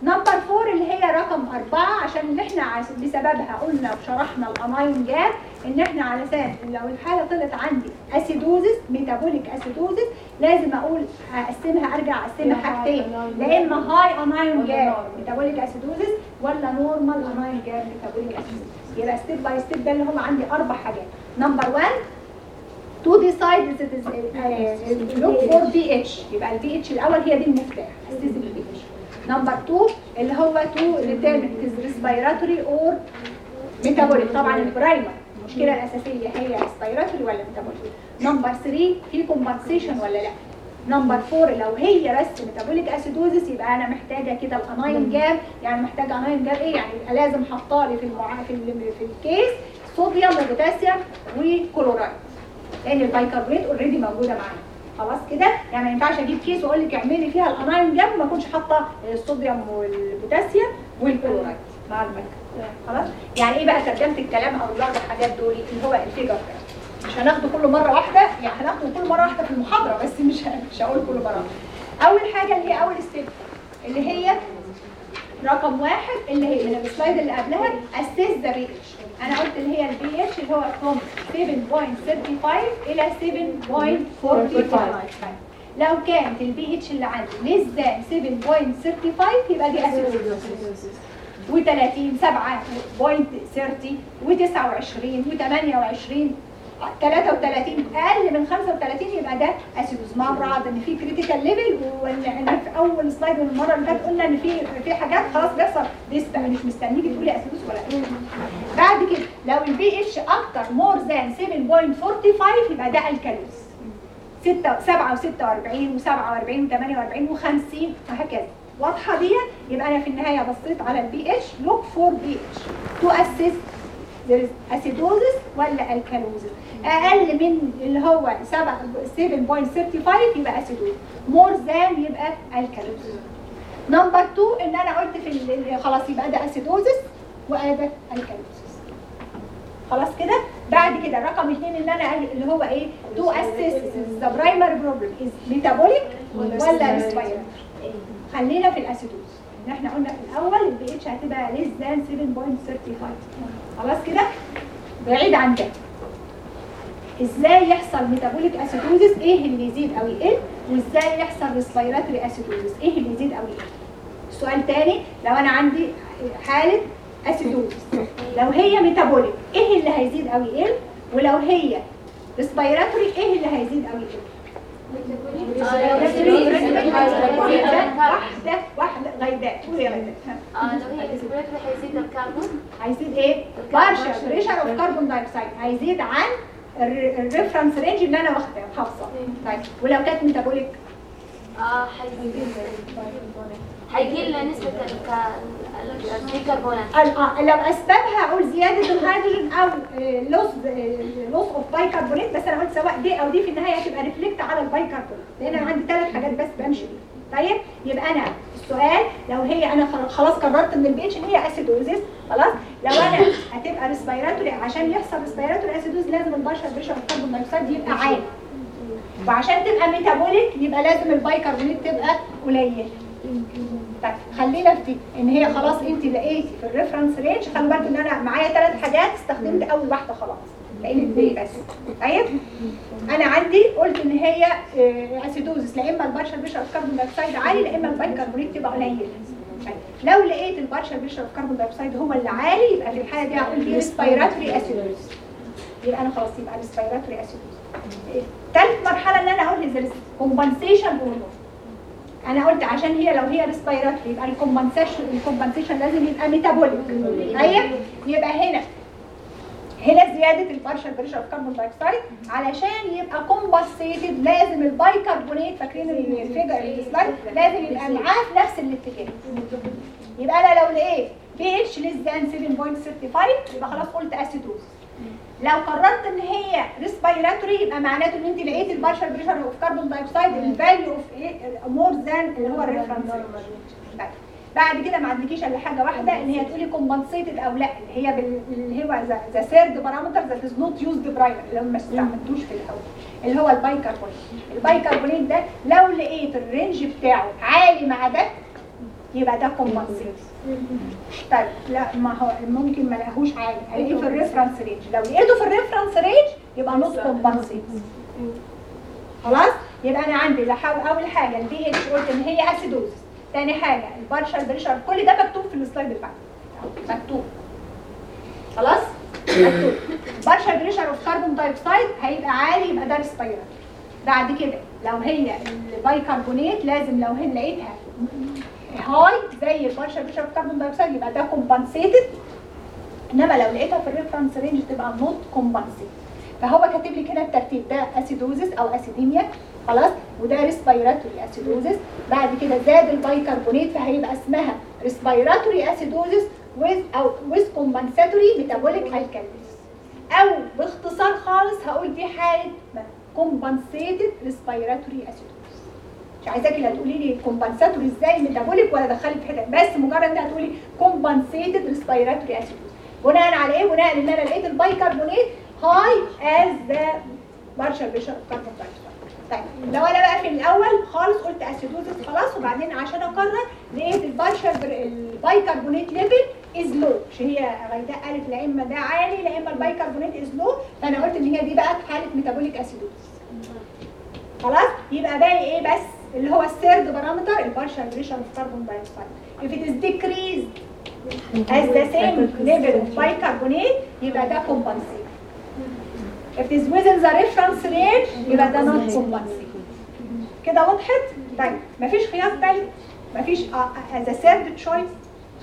S1: نمبر فور اللي هي رقم أربعة عشان اللي احنا عايز- بسببها قلنا وشرحنا الأنايون جاب إن احنا علشان لو الحالة طلعت عندي أسيدوزس ميتابوليك أسيدوزس لازم أقول أقسمها أرجع أقسمها حاجتين لا إما هاي أنايون جاب ميتابوليك أسيدوزس ولا نورمال أنايون جاب ميتابوليك أسيدوزس يبقى ستيب باي ستيب ده اللي هم عندي أربع حاجات نمبر 1 to decide if it is uh, look for pH يبقى ال pH الأول هي دي المفتاح assess ال pH نمبر 2 اللي هو to determine it is respiratory or metabolic طبعا البرايمر المشكلة الأساسية هي respiratory ولا metabolic نمبر 3 في compensation ولا لا نمبر 4 لو هي بس ميتابوليك اسيدوزس يبقى انا محتاجه كده الاناين جاب يعني محتاجه اناين جاب ايه يعني يبقى لازم حاطه لي في المع... في, ال... في الكيس صوديوم وبوتاسيوم وكلورايد لان البيكربونات اوريدي موجوده معانا خلاص كده يعني ما ينفعش اجيب كيس واقول لك اعملي فيها الاناين جاب ما اكونش حاطه الصوديوم والبوتاسيوم والكلورايد مع البيكربونات خلاص يعني ايه بقى ترجمه الكلام او الاربع حاجات دول اللي هو الفيجر ده مش هناخده كله مره واحده يعني هناخده كل مره واحده في المحاضره بس مش مش هقول كله مره واحده اول حاجه اللي هي اول ستيب اللي هي رقم واحد اللي هي من السلايد اللي قبلها اسيس ذا بي اتش انا قلت اللي هي البي اتش اللي هو from 7.35 الى 7.45 لو كانت البي اتش اللي عندي less than 7.35 يبقى دي اسيدوزيس و30 7.30 و29 و28 33 اقل من 35 يبقى ده اسيدوز مع بعض ان في كريتيكال ليفل وان في اول سلايد من المره اللي فاتت قلنا ان في في حاجات خلاص بيحصل ديس بقى مش مستنيكي تقولي اسيدوز ولا لا بعد كده لو البي اتش اكتر مور ذان 7.45 يبقى ده الكالوز 6 7 و46 و47 و48 و50 وهكذا واضحه دي يبقى انا في النهايه بصيت على البي اتش لوك فور بي اتش تو اسيس there is acidosis ولا الكالوزس اقل من اللي هو 7 7.35 يبقى اسيدوز مور ذان يبقى الكالوزس نمبر 2 ان انا قلت في ال- خلاص يبقى ده اسيدوزس وده الكالوزس خلاص كده بعد كده رقم اثنين ان انا قال- اللي هو ايه تو اسيس ذا برايمري بروبلم از ميتابوليك ولا ريسبيراتوري خلينا في الاسيدوز ان احنا قلنا في الاول البي اتش هتبقى ليس ذان 7.35 خلاص كده بعيد عن ده ازاي يحصل ميتابوليك اسيدوزس ايه اللي يزيد او يقل وازاي يحصل ريسبيراتوري اسيدوزس ايه اللي يزيد او يقل سؤال تاني لو انا عندي حاله اسيدوزس لو هي ميتابوليك ايه اللي هيزيد او يقل ولو هي ريسبيراتوري ايه اللي هيزيد او يقل واحدة واحدة غيداء قولي يا غيداء ها.
S2: آه، لو هي الاسبريتوري حيزيد الكربون
S1: هيزيد ايه؟ بارشل بريشر اوف كربون دايوكسيد هيزيد عن الريفرنس رينج اللي انا واخداه حافظه طيب ولو كانت ميتابوليك
S2: اه حيزيد حيقل نسبة البيكربونات
S1: ال- آه، لو اسبابها اقول زياده الهيدروجين او لوس لوس اوف بايكربونات بس انا قلت سواء دي او دي في النهايه هتبقى ريفلكت على البايكربونات لان انا عندي ثلاث حاجات بس بمشي بيها طيب يبقى انا السؤال لو هي انا خل- خلاص قررت من البي اتش ان هي اسيدوزيس خلاص لو انا هتبقى ريسبيراتوري عشان يحصل ريسبيراتوري اسيدوز لازم البشر بريشر الكربون دايوكسيد يبقى عالي وعشان تبقى ميتابوليك يبقى لازم البايكربونات تبقى قليله طيب خلينا في دي ان هي خلاص انت لقيتي في الريفرنس رينج خلي بالك ان انا معايا ثلاث حاجات استخدمت اول واحده خلاص بقيت اثنين بس طيب انا عندي قلت ان هي آه، اسيدوزس لا اما البارشل بريشر اوف كربون دايوكسيد عالي لا اما البايكربونات تبقى قليله طيب لو لقيت البارشل بريشر اوف كربون دايوكسيد هو اللي عالي يبقى في الحاله دي هقول دي ريسبيراتوري اسيدوزس يبقى انا خلاص يبقى ريسبيراتوري اسيدوزس ثالث مرحله ان انا اقول لي كومبنسيشن هرمون انا قلت عشان هي لو هي ريسبيراتوري يبقى الكومبنسيشن الكومبنسيشن لازم يبقى ميتابوليك طيب يبقى هنا هنا زياده البارشل بريشر اوف كربون دايوكسيد علشان يبقى كومبنسيتد لازم البايكربونات فاكرين الفيجر السلايد لازم يبقى معاه في نفس الاتجاه يبقى انا لو لقيت بي اتش ليس ذان 7.35 يبقى خلاص قلت اسيدوز لو قررت ان هي ريسبيراتوري يبقى معناته ان انت لقيت البارشل بريشر اوف كربون دايوكسيد الفاليو اوف ايه مور ذان اللي هو الريفرنس طيب بعد كده ما عندكيش الا حاجه واحده ان هي تقولي كومبنسيتد او لا اللي هي بال- اللي هو ذا سيرد بارامتر ذات از نوت يوزد برايمر اللي هو ما استعملتوش في الاول اللي هو البايكربونات البايكربونات ده لو لقيت الرينج بتاعه عالي مع ده يبقى ده كومبنسيت طيب لا ما هو ممكن ما لقاهوش عالي الاقيه في الريفرنس رينج لو لقيته في الريفرنس رينج يبقى نوت كومبنسيت خلاص يبقى انا عندي لحاول اول حاجه البي اتش قلت ان هي اسيدوز تاني حاجه البارشال بريشر كل ده مكتوب في السلايد اللي بعده مكتوب خلاص مكتوب بارشال بريشر اوف كربون دايوكسيد هيبقى عالي يبقى ده ريسبيرال بعد كده لو هي البايكربونات لازم لو هي لقيتها هاي زي البارشال بريشر اوف كربون دايوكسيد يبقى ده كومبنسيتد انما لو لقيتها في الريفرنس رينج تبقى نوت كومبنسيتد فهو كاتب لي كده الترتيب ده اسيدوزس او اسيديميا خلاص وده ريسبيراتوري اسيدوزس بعد كده زاد البايكربونات فهيبقى اسمها ريسبيراتوري اسيدوزس with او with compensatory metabolic alkalosis او باختصار خالص هقول دي حاله compensated respiratory acidosis مش عايزاكي لا تقولي لي كومبنساتوري ازاي ميتابوليك ولا دخلي في حته بس مجرد انت هتقولي كومبنسيتد ريسبيراتوري اسيدوز بناء على ايه بناء ان انا لقيت البايكربونات هاي از ذا بارشال بريشر كاربون دايوكسيد طيب لو انا بقى في الاول خالص قلت اسيدوزس خلاص وبعدين عشان اقرر لقيت البارشال البايكربونات ليفل از لو مش هي غيداء قالت لا اما ده عالي لا اما البايكربونات از لو فانا قلت ان هي دي بقى في حاله ميتابوليك اسيدوزس خلاص يبقى باقي ايه بس اللي هو الثيرد بارامتر البارشال بريشر اوف كربون دايوكسيد if it is decreased as the same level of bicarbonate يبقى ده compensate if it is within the reference range يبقى ده not compensate كده وضحت؟ طيب مفيش خيار تالت مفيش uh, as a third choice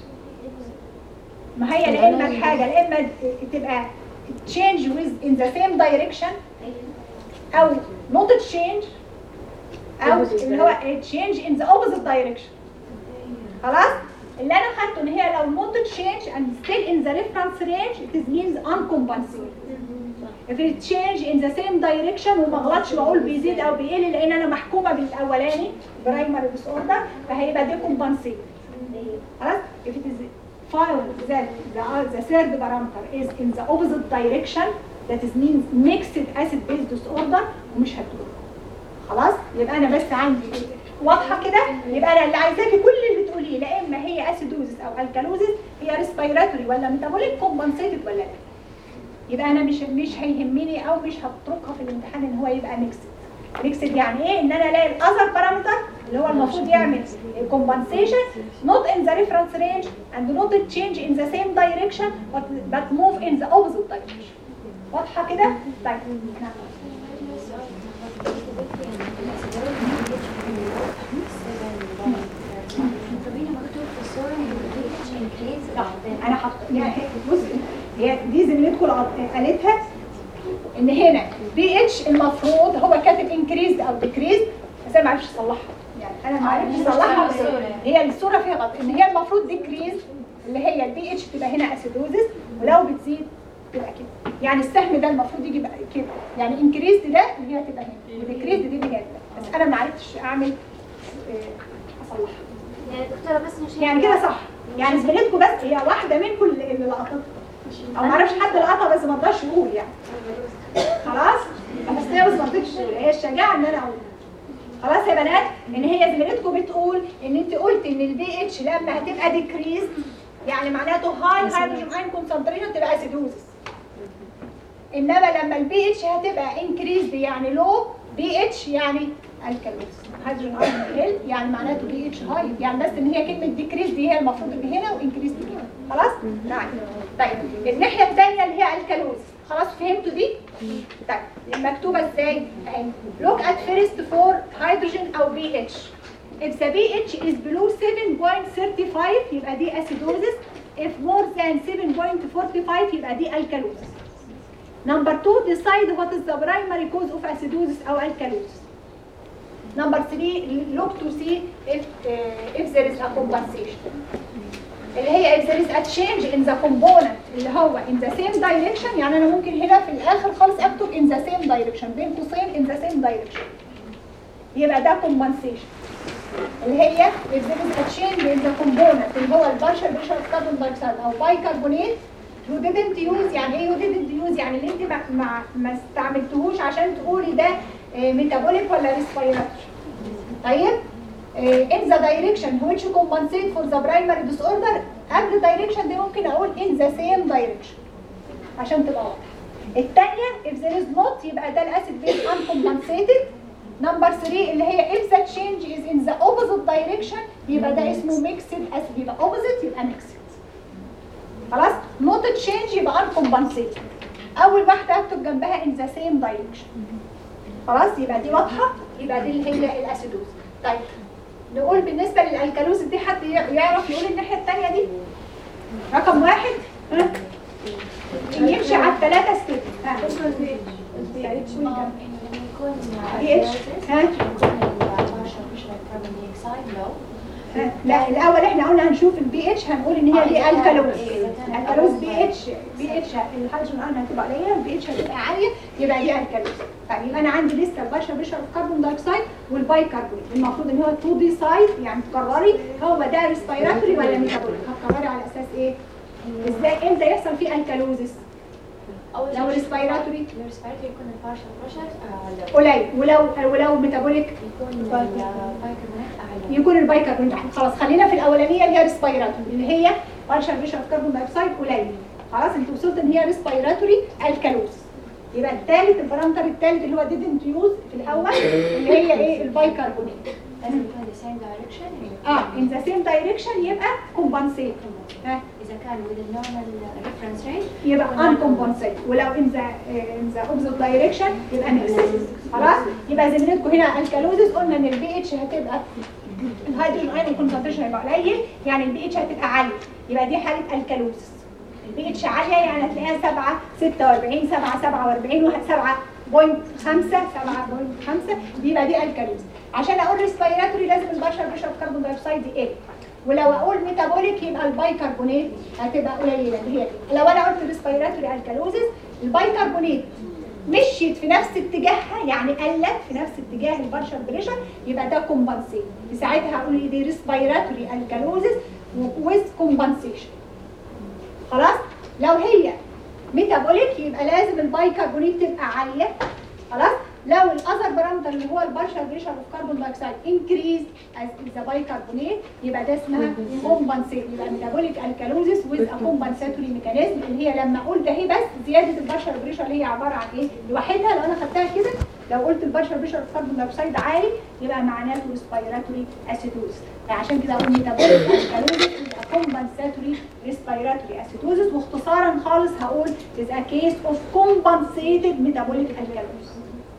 S1: ما هي لا اما الحاجه لا اما تبقى change with in the same direction او not change او اللي هو change in the opposite direction خلاص اللي انا خدته ان هي لو not change and still in the reference range it means uncompensated if it change in the same direction وما غلطش واقول بيزيد او بيقل لان انا محكومه بالاولاني برايمري ديس اوردر فهيبقى دي compensated خلاص if it is found that the, the third parameter is in the opposite direction that is means mixed acid base disorder ومش هتقول خلاص يبقى انا بس عندي واضحه كده يبقى انا اللي عايزاكي كل اللي تقوليه لا اما هي اسيدوزس او الكالوزس هي ريسبيراتوري ولا ميتابوليك كومبنسيتد ولا لا يبقى انا مش مش هيهمني او مش هتركها في الامتحان ان هو يبقى ميكسد ميكسد يعني ايه ان انا الاقي الاذر بارامتر اللي هو المفروض يعمل compensation not in the reference range and not change in the same direction but, but move in the opposite direction واضحه كده طيب نعم. انا حط يعني بص هي دي زميلتكم الع- قالتها ان هنا بي اتش المفروض هو كاتب انكريز او ديكريز بس انا ما عرفتش اصلحها يعني انا ما عرفتش اصلحها بس هي الصوره فيها غلط ان هي المفروض ديكريز اللي هي البي اتش تبقى هنا اسيدوزس ولو بتزيد تبقى كده يعني السهم ده المفروض يجي بقى كده يعني انكريز ده اللي هي تبقى هنا وديكريز دي اللي هي تبقى بس انا ما عرفتش اعمل آه، اصلحها
S2: يعني دكتورة بس مش
S1: يعني كده صح يعني زميلتكم بس هي واحده منكم اللي اللي لقطتها او ما اعرفش حد لقطها بس ما رضاش يقول يعني خلاص بس هي بس ما رضتش تقول هي الشجاعه ان انا اقول خلاص يا بنات ان هي زميلتكم بتقول ان انت قلت ان البي اتش لما هتبقى ديكريز يعني معناته هاي هيدروجين اين كونسنتريشن تبقى اسيدوزس انما لما البي اتش هتبقى انكريزد يعني لو بي اتش يعني الكالوز هيدروجين اين هيل يعني معناته بي اتش هاي يعني بس ان هي كلمه ديكريز دي هي المفروض اللي هنا وانكريز دي هنا خلاص نعم طيب الناحيه الثانيه اللي هي الكالوز خلاص فهمتوا دي طيب مكتوبه ازاي اهي look at first for hydrogen او بي اتش if the pH is below 7.35 يبقى دي acidosis if more than 7.45 يبقى دي alkalosis Number two, decide what is the primary cause of acidosis or alkalosis. Number three, look to see if uh, if there is a compensation. اللي هي if there is a change in the component اللي هو in the same direction يعني انا ممكن هنا في الاخر خالص اكتب in the same direction بين قوسين in the same direction يبقى ده compensation اللي هي if there is a change in the component اللي هو البارشل بريشر كاربون دايوكسيد او بايكربونات you didn't use يعني ايه you didn't use يعني اللي انت ما ما, ما استعملتهوش عشان تقولي ده ميتابوليك ولا ريسبيراتوري طيب in the direction which compensate for the primary disorder قبل direction دي ممكن اقول in the same direction عشان تبقى واضحه الثانيه if there is not يبقى ده الاسيد بيز uncompensated نمبر 3 اللي هي if the change is in the opposite direction يبقى ده اسمه mixed acid يبقى opposite يبقى mixed خلاص not change يبقى uncompensated اول واحده اكتب جنبها in the same direction خلاص يبقى دي واضحه يبقى دي اللي هي الاسيدوز طيب نقول بالنسبه للالكالوز دي حد يعرف يقول الناحيه الثانيه دي رقم واحد ها؟ يمشي على الثلاثه ستيب ها
S2: لما يكون
S1: بي اتش ها ها. لا الاول احنا قلنا هنشوف البي اتش هنقول ان هي دي الكالوز الكالوز بي اتش بي اتش الهيدروجين ايون هتبقى قليله البي اتش هتبقى عاليه يبقى دي الكالوز طيب يبقى انا عندي لسه البشر بيشرب كربون دايوكسيد والباي كربون المفروض ان هو 2 دي سايد يعني تقرري هو ده ريسبيراتوري ولا ميتابوليك هتقرري على اساس ايه؟ ازاي امتى يحصل فيه الكالوزس؟ لو ريسبيراتوري
S2: لو ريسبيراتوري يكون البارشل بريشر
S1: قليل ولو ولو ميتابوليك
S2: يكون البايكربونات اعلى
S1: يكون البايكربونات احنا خلاص خلينا في الاولانيه اللي هي ريسبيراتوري اللي هي بارشال بيشرب كربون دايوكسيد قليل خلاص انت وصلت ان هي ريسبيراتوري الكالوز يبقى الثالث البارامتر الثالث اللي هو didn't use في الاول اللي هي ايه البايكربونات
S2: لازم يكون the same direction
S1: اه in the same direction يبقى compensate ها
S2: إذا كان with the normal reference range
S1: يبقى uncompensated ولو in the in the opposite direction يبقى mixed خلاص يبقى زميلتكم هنا الكالوزيس قلنا ان البي اتش هتبقى الهيدروجين ايون كونسنتريشن هيبقى قليل يعني البي اتش هتبقى عاليه يبقى دي حاله الكالوزيس البي اتش عاليه يعني هتلاقيها 7 46 7 47 و 7.5 7.5 دي يبقى دي الكالوز عشان اقول ريسبيراتوري لازم البشر بيشرب كربون دايوكسيد يقل ولو اقول ميتابوليك يبقى البايكربونات هتبقى قليله اللي هي دي لو انا قلت ريسبيراتوري الكالوزيس البايكربونات مشيت في نفس اتجاهها يعني قلت في نفس اتجاه البرشر بريشر يبقى ده كومبنسيت ساعتها هقول ايه دي ريسبيراتوري الكالوزيس ويز كومبنسيشن خلاص لو هي ميتابوليك يبقى لازم البايكربونات تبقى عاليه خلاص لو الاذر بارامتر اللي هو البارشال بريشر اوف كربون دايوكسيد انكريز از ذا بايكربونات يبقى ده اسمها كومبنسيت يبقى ميتابوليك الكالوزيس ويز ا كومبنساتوري ميكانيزم اللي هي لما اقول ده هي بس زياده البارشال بريشر اللي هي عباره عن ايه لوحدها لو انا خدتها كده لو قلت البارشال بريشر اوف كربون دايوكسيد عالي يبقى معناته ريسبيراتوري اسيدوز عشان كده اقول ميتابوليك الكالوزيس يبقى كومبنساتوري ريسبيراتوري اسيدوزس واختصارا خالص هقول is a case of compensated metabolic alkalosis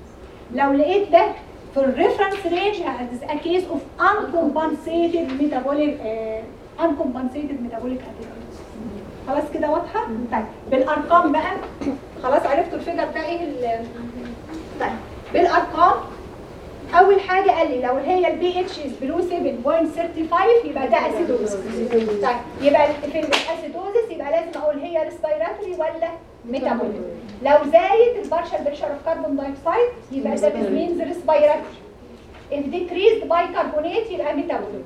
S1: لو لقيت ده في الريفرنس رينج is a case of uncompensated metabolic uh, uncompensated metabolic alkalosis خلاص كده واضحه طيب بالارقام بقى خلاص عرفتوا الفيجر ده ايه ال- طيب بالارقام اول حاجه قال لي لو هي البي اتش از بلو 7.35 يبقى ده اسيدوزس طيب يبقى في الاسيدوزس يبقى لازم اقول هي ريسبيراتوري ولا ميتابوليك لو زايد البارشال بريشر اوف كربون دايوكسيد يبقى ده مينز ريسبيراتوري if decreased bicarbonate يبقى ميتابوليك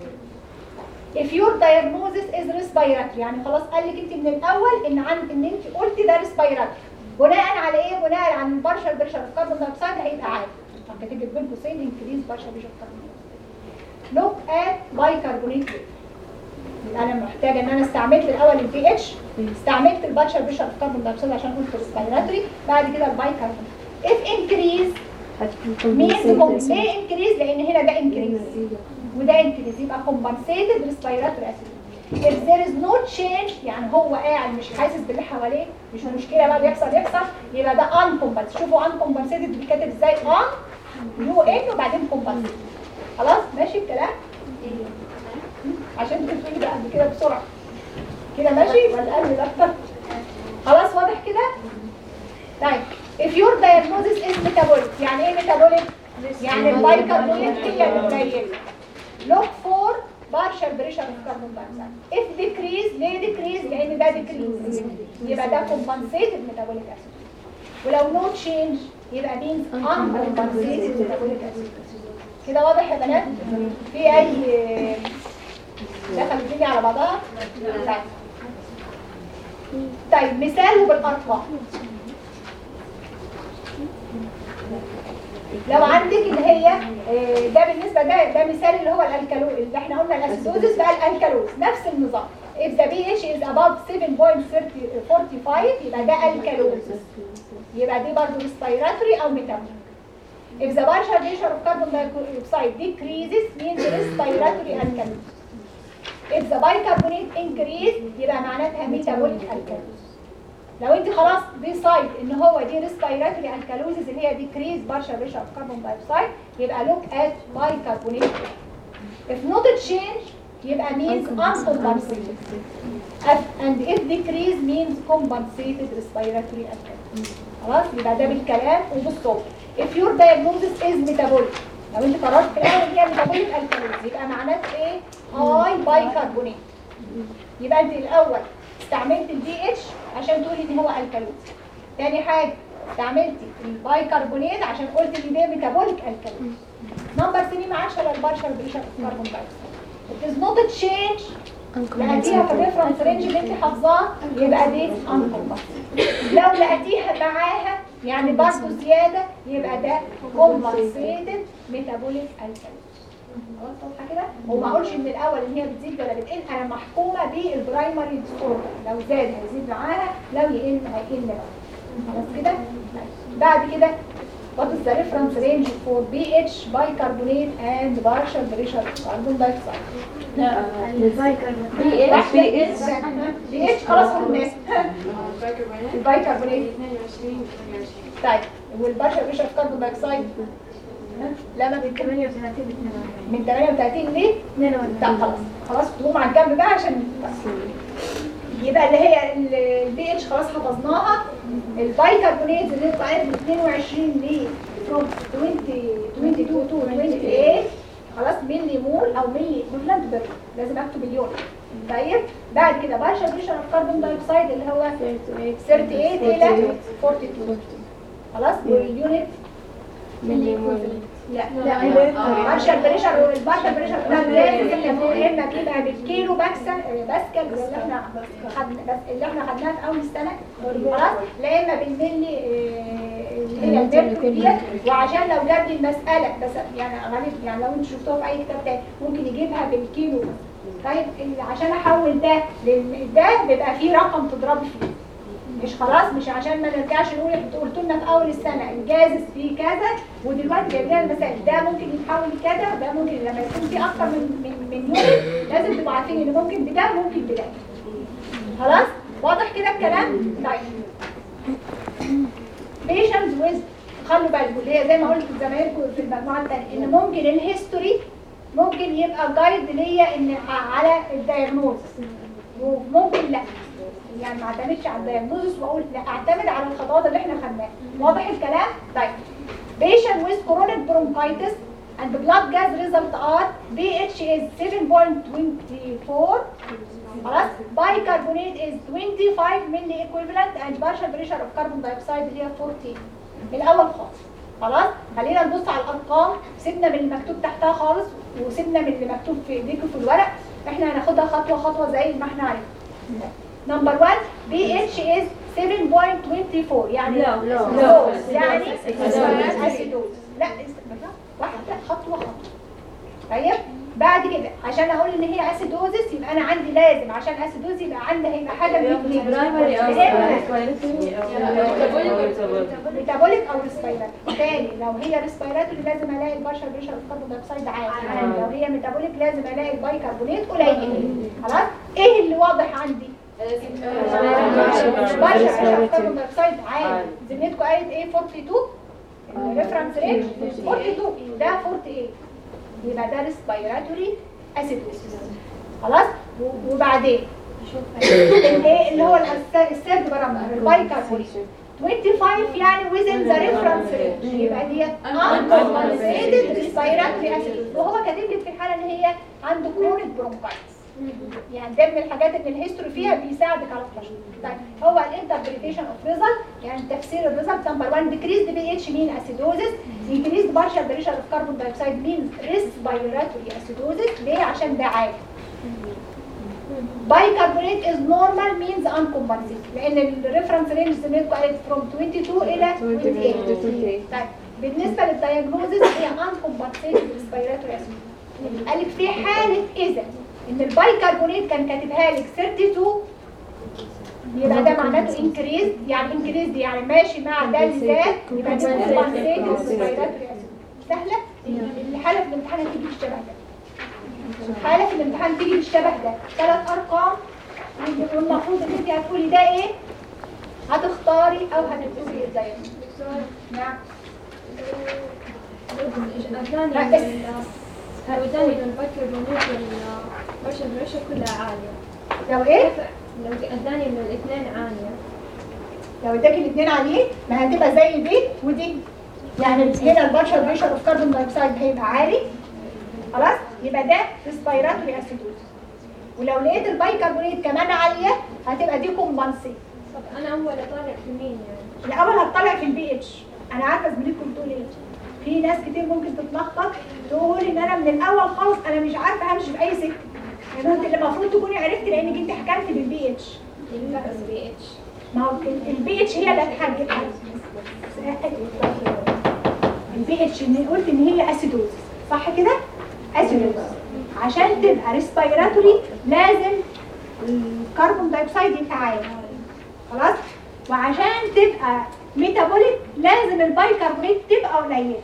S1: if your diagnosis is respiratory يعني خلاص قال لك انت من الاول ان عن ان انت قلتي ده respiratory بناء على ايه بناء على البارشال بريشر اوف كربون دايوكسيد هيبقى عالي هكتب بين قوسين انكريز بارشال بريشر اوف كربون دايوكسيد لوك ات بايكربونات يبقى انا محتاجه ان انا استعملت الاول البي اتش استعملت البارشال بريشر اوف كربون دايوكسيد عشان قلت respiratory بعد كده البايكربونات if increase means ليه increase لان هنا ده increase وده انكريز يبقى compensated respiratory acid if there is no change يعني هو قاعد مش حاسس باللي حواليه مش مشكله بقى بيحصل يحصل يبقى ده uncompensated شوفوا uncompensated بيتكتب ازاي on يو ان وبعدين compensated خلاص ماشي الكلام عشان تفهمي بقى قبل كده بسرعه كده ماشي ولا قبل اكتر خلاص واضح كده طيب if your diagnosis is metabolic يعني ايه metabolic يعني البايكربونات هي اللي قليله look for partial pressure of carbon dioxide if decrease ليه decrease لان ده decrease يبقى ده compensated metabolic acid ولو no change يبقى means uncompensated metabolic acid كده واضح يا بنات في اي دخل الدنيا على بعضها طيب طيب مثال وبالارقام لو عندك اللي هي آه، ده بالنسبه ده ده مثال اللي هو الالكالو اللي احنا قلنا الاسيدوزس بقى الالكالوز نفس النظام if the pH is above 7.45 يبقى ده الكالوز يبقى دي برضه respiratory او metabolic if the partial pressure of carbon dioxide decreases means respiratory alkalosis if the bicarbonate increase يبقى معناتها metabolic alkalosis لو انت خلاص ديسايد ان هو دي ريسبيراتوري الكالوزيس اللي هي ديكريز بارشال بريشر اوف كربون دايوكسيد يبقى لوك ات بايكربونيت if not change يبقى means uncompensated If- and if decrease means compensated respiratory alkalosis خلاص يبقى ده بالكلام وبالصوت if your diagnosis is metabolic لو انت قررت في الاول ان هي metabolic alkalosis يبقى معناته ايه high bicarbonate يبقى انت الاول استعملت البي اتش عشان تقولي ان هو الكالوز تاني حاجه استعملتي البايكربونات عشان قلت ان ده ميتابوليك الكالوز نمبر 3 ما عادش الا البارشال بريشر كربون دايوكسيد It is not a change لقيتيها في الريفرنس رينج اللي انت حافظاه يبقى دي uncompensated لو لقيتيها معاها يعني برضه زياده يبقى ده compensated metabolic alkalosis خلاص واضحه كده وما اقولش من الاول ان هي بتزيد ولا بتقل انا محكومه بالبرايمري ديسوردر لو زاد هيزيد معاها لو يقل هيقل بقى خلاص كده طيب. بعد كده what is the reference range for pH bicarbonate and partial pressure carbon dioxide
S2: بي اتش
S1: بي اتش بي اتش خلاص قلنا البايكربونات
S2: 22
S1: طيب والبارشال بريشر كربون دايوكسيد لما بيتكلم
S2: 38
S1: من 38 ليه
S2: 42
S1: لا خلاص خلاص تقوم على الجنب بقى عشان يبقى اللي هي البي اتش خلاص حفظناها البايكربونات اللي انتوا عارف من 22 ل from 20 22 to 28 خلاص ملي مول او ملي ايكوفلنت بير لازم اكتب اليون طيب بعد كده بارشال بريشر اوف كربون دايوكسيد اللي هو 38 الى 42 خلاص واليونت ملي لا لا بارشال بريشر البارشال بريشر ده لازم اللي فوق اما بيبقى بالكيلو باسكال باسكال اللي احنا خدنا بس اللي احنا خدناها في اول السنه خلاص لا اما بالملي آه، اللي هي الميركوري ديت وعشان لو جاب لي المساله بس يعني غالب يعني لو انتوا شفتوها في اي كتاب تاني ممكن يجيبها بالكيلو بس طيب ال- عشان احول ده لل- ده بيبقى فيه رقم تضربي فيه مش خلاص مش عشان ما نرجعش نقول انتوا قلتوا لنا في اول السنه الجازس فيه كذا ودلوقتي جايب لنا المسائل ده ممكن يتحول لكذا ده ممكن لما يكون في اكتر من من من يونت لازم تبقوا عارفين ان ممكن بده ممكن بده خلاص واضح كده الكلام طيب patients with خلوا بالكم اللي هي زي ما قلت لزمايلكم في المجموعه الثانيه ان ممكن الهيستوري ممكن يبقى جايد ليا ان على الدايجنوز وممكن لا يعني ما اعتمدش على الدايجنوز واقول لا اعتمد على الخطوات اللي احنا خدناها واضح الكلام طيب patient with chronic bronchitis and blood gas result are pH is 7.24 خلاص bicarbonate is 25 milli equivalent and partial pressure of carbon dioxide اللي هي 14 من الاول خالص خلاص خلينا نبص على الارقام سيبنا من المكتوب تحتها خالص وسيبنا من اللي مكتوب في ايديكم في الورق احنا هناخدها خطوه خطوه زي ما احنا عارفين نمبر 1 بي اتش از 7.24 يعني
S2: لا، لا.
S1: لو يعني
S2: لا.
S1: اسيدوز لا استنى. واحده خطوه خطوه طيب بعد كده عشان اقول ان هي اسيدوزس يبقى انا عندي لازم عشان اسيدوز يبقى عندي هيبقى حاجه من الاثنين
S3: برايمري او
S1: ميتابوليك او ريسبيراتوري تاني لو هي ريسبيراتوري لازم الاقي البشر بيشرب الكربون دايوكسيد عالي لو هي ميتابوليك لازم الاقي البيكربونات قليل خلاص ايه اللي واضح عندي بشر بيشرب الكربون دايوكسيد عالي زميلتكم قالت ايه 42 الريفرنس رينج 42 ده 48 يبقى ده ريسبيراتوري اسيدوسيس خلاص و- وبعدين الايه اللي هو الأس- السيرد بارامتر البايكربونات 25 يعني within the reference range يبقى دي uncompensated respiratory acidosis وهو كاتب لك في الحاله ان هي عنده chronic bronchitis يعني ده من الحاجات اللي الهيستوري فيها بيساعدك على التشخيص طيب هو الانتربريتيشن اوف ريزلت يعني تفسير الريزلت نمبر 1 decreased pH mean acidosis increased partial pressure of carbon dioxide means respiratory acidosis ليه عشان ده عادي bicarbonate is normal means uncompensated لان الريفرنس رينج زميلتكم قالت from 22 الى 28 طيب بالنسبه للدايجنوزس هي انكمبنسيتد ريسبيراتوري اسيد قال لك في حاله اذا ان البايكربونات كان كاتبها لك 32 يبقى ده معناته انكريز يعني انكريز دي يعني ماشي مع ده اللي زاد يبقى دي كومبنسيتد ريسبيراتوري اسيد سهله الحاله في الامتحان هتيجي بالشبه ده الحاله في الامتحان تيجي بالشبه ده ثلاث ارقام والمفروض ان انت هتقولي ده ايه هتختاري او هتكتبي ازاي نعم
S2: أداني أداني البكر بنوت البشر بريشة كلها عالية
S1: لو ايه
S2: لو أداني إنه الاثنين عالية
S1: لو اداكي الاثنين عليه ما هتبقى زي دي ودي يعني هنا البشر بريشر اوف كاربون دايوكسيد هيبقى عالي خلاص يبقى ده ريسبيراتوري اسيدوز ولو لقيت البايكربونات كمان عاليه هتبقى دي كومبنسيت
S2: طب أنا أول أطالع في مين يعني؟
S1: الاول هتطلع في البي اتش انا عارفه زميلتكم بتقول ايه في ناس كتير ممكن تتلخبط تقول ان انا من الاول خالص انا مش عارفه همشي في اي سكه يعني انت اللي المفروض تكوني عرفتي لانك انت حكمتي بالبي اتش
S2: الفرق بي اتش
S1: ما هو البي اتش هي اللي هتحدد البي اتش ان قلت ان هي اسيدوز صح كده اسيدوز عشان تبقى ريسبيراتوري لازم الكربون دايوكسيد يبقى عالي خلاص وعشان تبقى ميتابوليك لازم البايكربونات تبقى قليله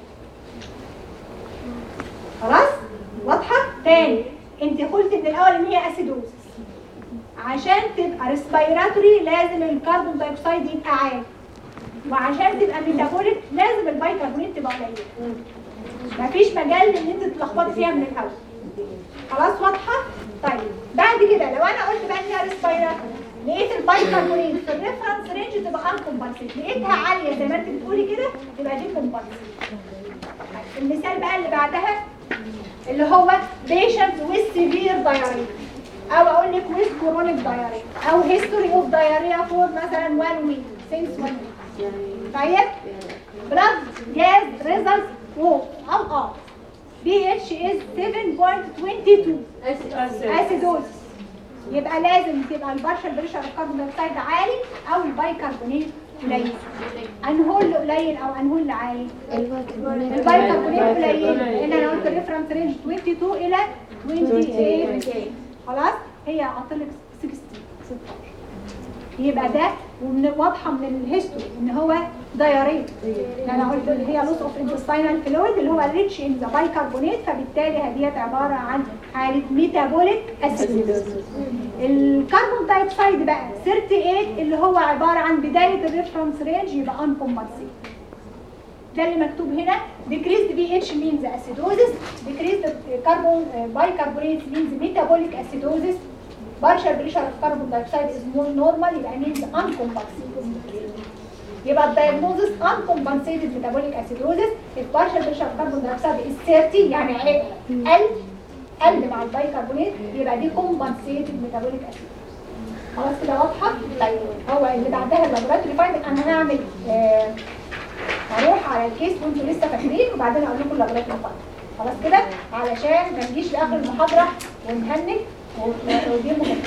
S1: خلاص واضحه تاني انت قلت من الاول ان هي اسيدوز عشان تبقى ريسبيراتوري لازم الكربون دايوكسيد يبقى عالي وعشان تبقى ميتابوليك لازم البايكربونات تبقى قليله مفيش مجال ان انت تلخبطي فيها من الاول خلاص واضحه طيب بعد كده لو انا قلت بقى انها ريسبيراتوري لقيت البايكربونات في الريفرنس رينج تبقى انكمبنسيت لقيتها عاليه زي ما انت بتقولي كده تبقى دي كومبنسيت المثال بقى اللي بعدها اللي هو patients with severe diarrhea او اقول لك with chronic diarrhea او history of diarrhea for مثلا one week since one week طيب blood gas results low او اه pH is 7.22 acidosis يبقى لازم تبقى البارشل بريشر الكربون دايوكسيد عالي او البايكربونات قليل انهول اللي قليل او انهول اللي عالي البايكربونات قليل لان انا قلت الريفرنس رينج 22 الى 28 خلاص هي عطلك 16 16 يبقى ده ومن واضحه من الهيستوري ان هو دايريا يعني انا قلت اللي هي لوس اوف انتستينال فلويد اللي هو ريتش ان ذا بايكربونات فبالتالي هديت عباره عن حاله ميتابوليك اسيد الكربون دايوكسيد بقى 38 اللي هو عباره عن بدايه الريفرنس رينج يبقى انكمبنسيت ده اللي مكتوب هنا decreased pH means acidosis decreased carbon uh, bicarbonate means metabolic acidosis partial pressure of carbon dioxide is more normal يبقى means uncompensated يبقى الدايجنوزس uncompensated metabolic acidosis if partial pressure of carbon dioxide is 30 يعني عيب قل قل مع البيكربونات يبقى دي compensated metabolic acidosis خلاص كده واضحه طيب هو اللي بعدها اللابوراتوري فايندنج انا هنعمل آه هروح على الكيس وانتوا لسه فاكرين وبعدين اقول لكم اللابوراتوري فايندنج خلاص كده علشان ما نجيش لاخر المحاضره ونهنج و- ودي مهمه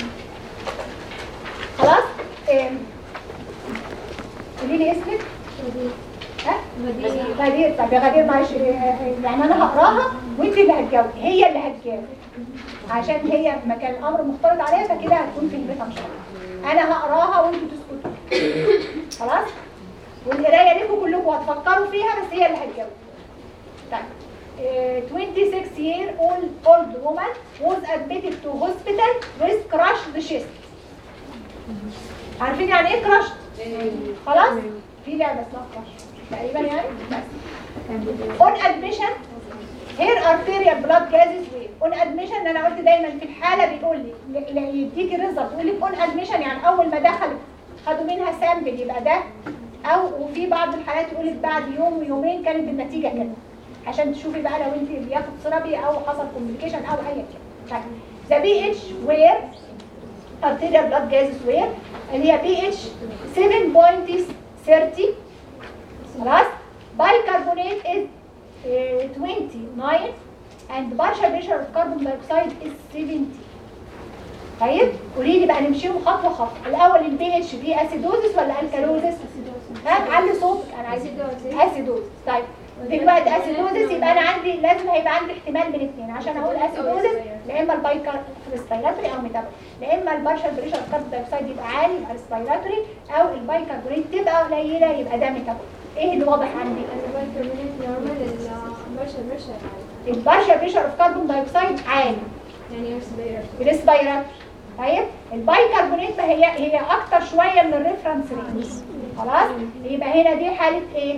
S1: خلاص آم، قولي لي اسمك ها غدير طب يا غدير معلش آه، آه، يعني انا هقراها وانت اللي هتجاوبي هي اللي هتجاوب عشان هي ما كان الامر مختلط عليها فكده هتكون في البيت ان شاء الله انا هقراها وانتوا تسكتوا خلاص والقرايه ليكم كلكم هتفكروا فيها بس هي اللي هتجاوب طيب آه، 26 year old old woman was admitted to hospital with crushed chest عارفين يعني ايه crushed خلاص في لعبه اسمها crushed تقريبا يعني بس on admission here arterial blood gases wave on admission انا قلت دايما في الحاله بيقول لي ل- ل- يديكي ريزلت يقول لك on admission يعني اول ما دخلت خدوا منها سامبل يبقى ده او وفي بعض الحالات يقول لك بعد يوم ويومين كانت النتيجه كده عشان تشوفي بقى لو انت بياخد ثيرابي او حصل كومبليكيشن او اي كده ذا بي اتش وير arterial blood gases where اللي هي بي اتش 7.30 خلاص bicarbonate is uh, 29 and partial pressure of carbon dioxide is 70 طيب قولي لي بقى نمشيهم خطوه خطوه الاول البي اتش دي اسيدوزس ولا الكالوزس ها علي صوتك انا عايزه اسيدوزس طيب دلوقتي اسيدوزس يبقى انا عندي لازم هيبقى عندي احتمال من اثنين عشان اقول اسيدوزس لا اما البايكر ريسبيراتوري او ميتابول لا اما البارشال بريشر اوف كاربون دايوكسيد يبقى عالي يبقى ريسبيراتوري او البايكربونات تبقى قليله يبقى ده ميتابول ايه اللي واضح عندي
S2: البايكربونات نورمال البرشا برشا
S1: البارشال بريشر اوف كاربون دايوكسيد عالي
S2: يعني رسبيرات
S1: ريسبيراتوري طيب البايكربونات هي هي اكتر شويه من الريفرنس رينج خلاص يبقى هنا دي حاله ايه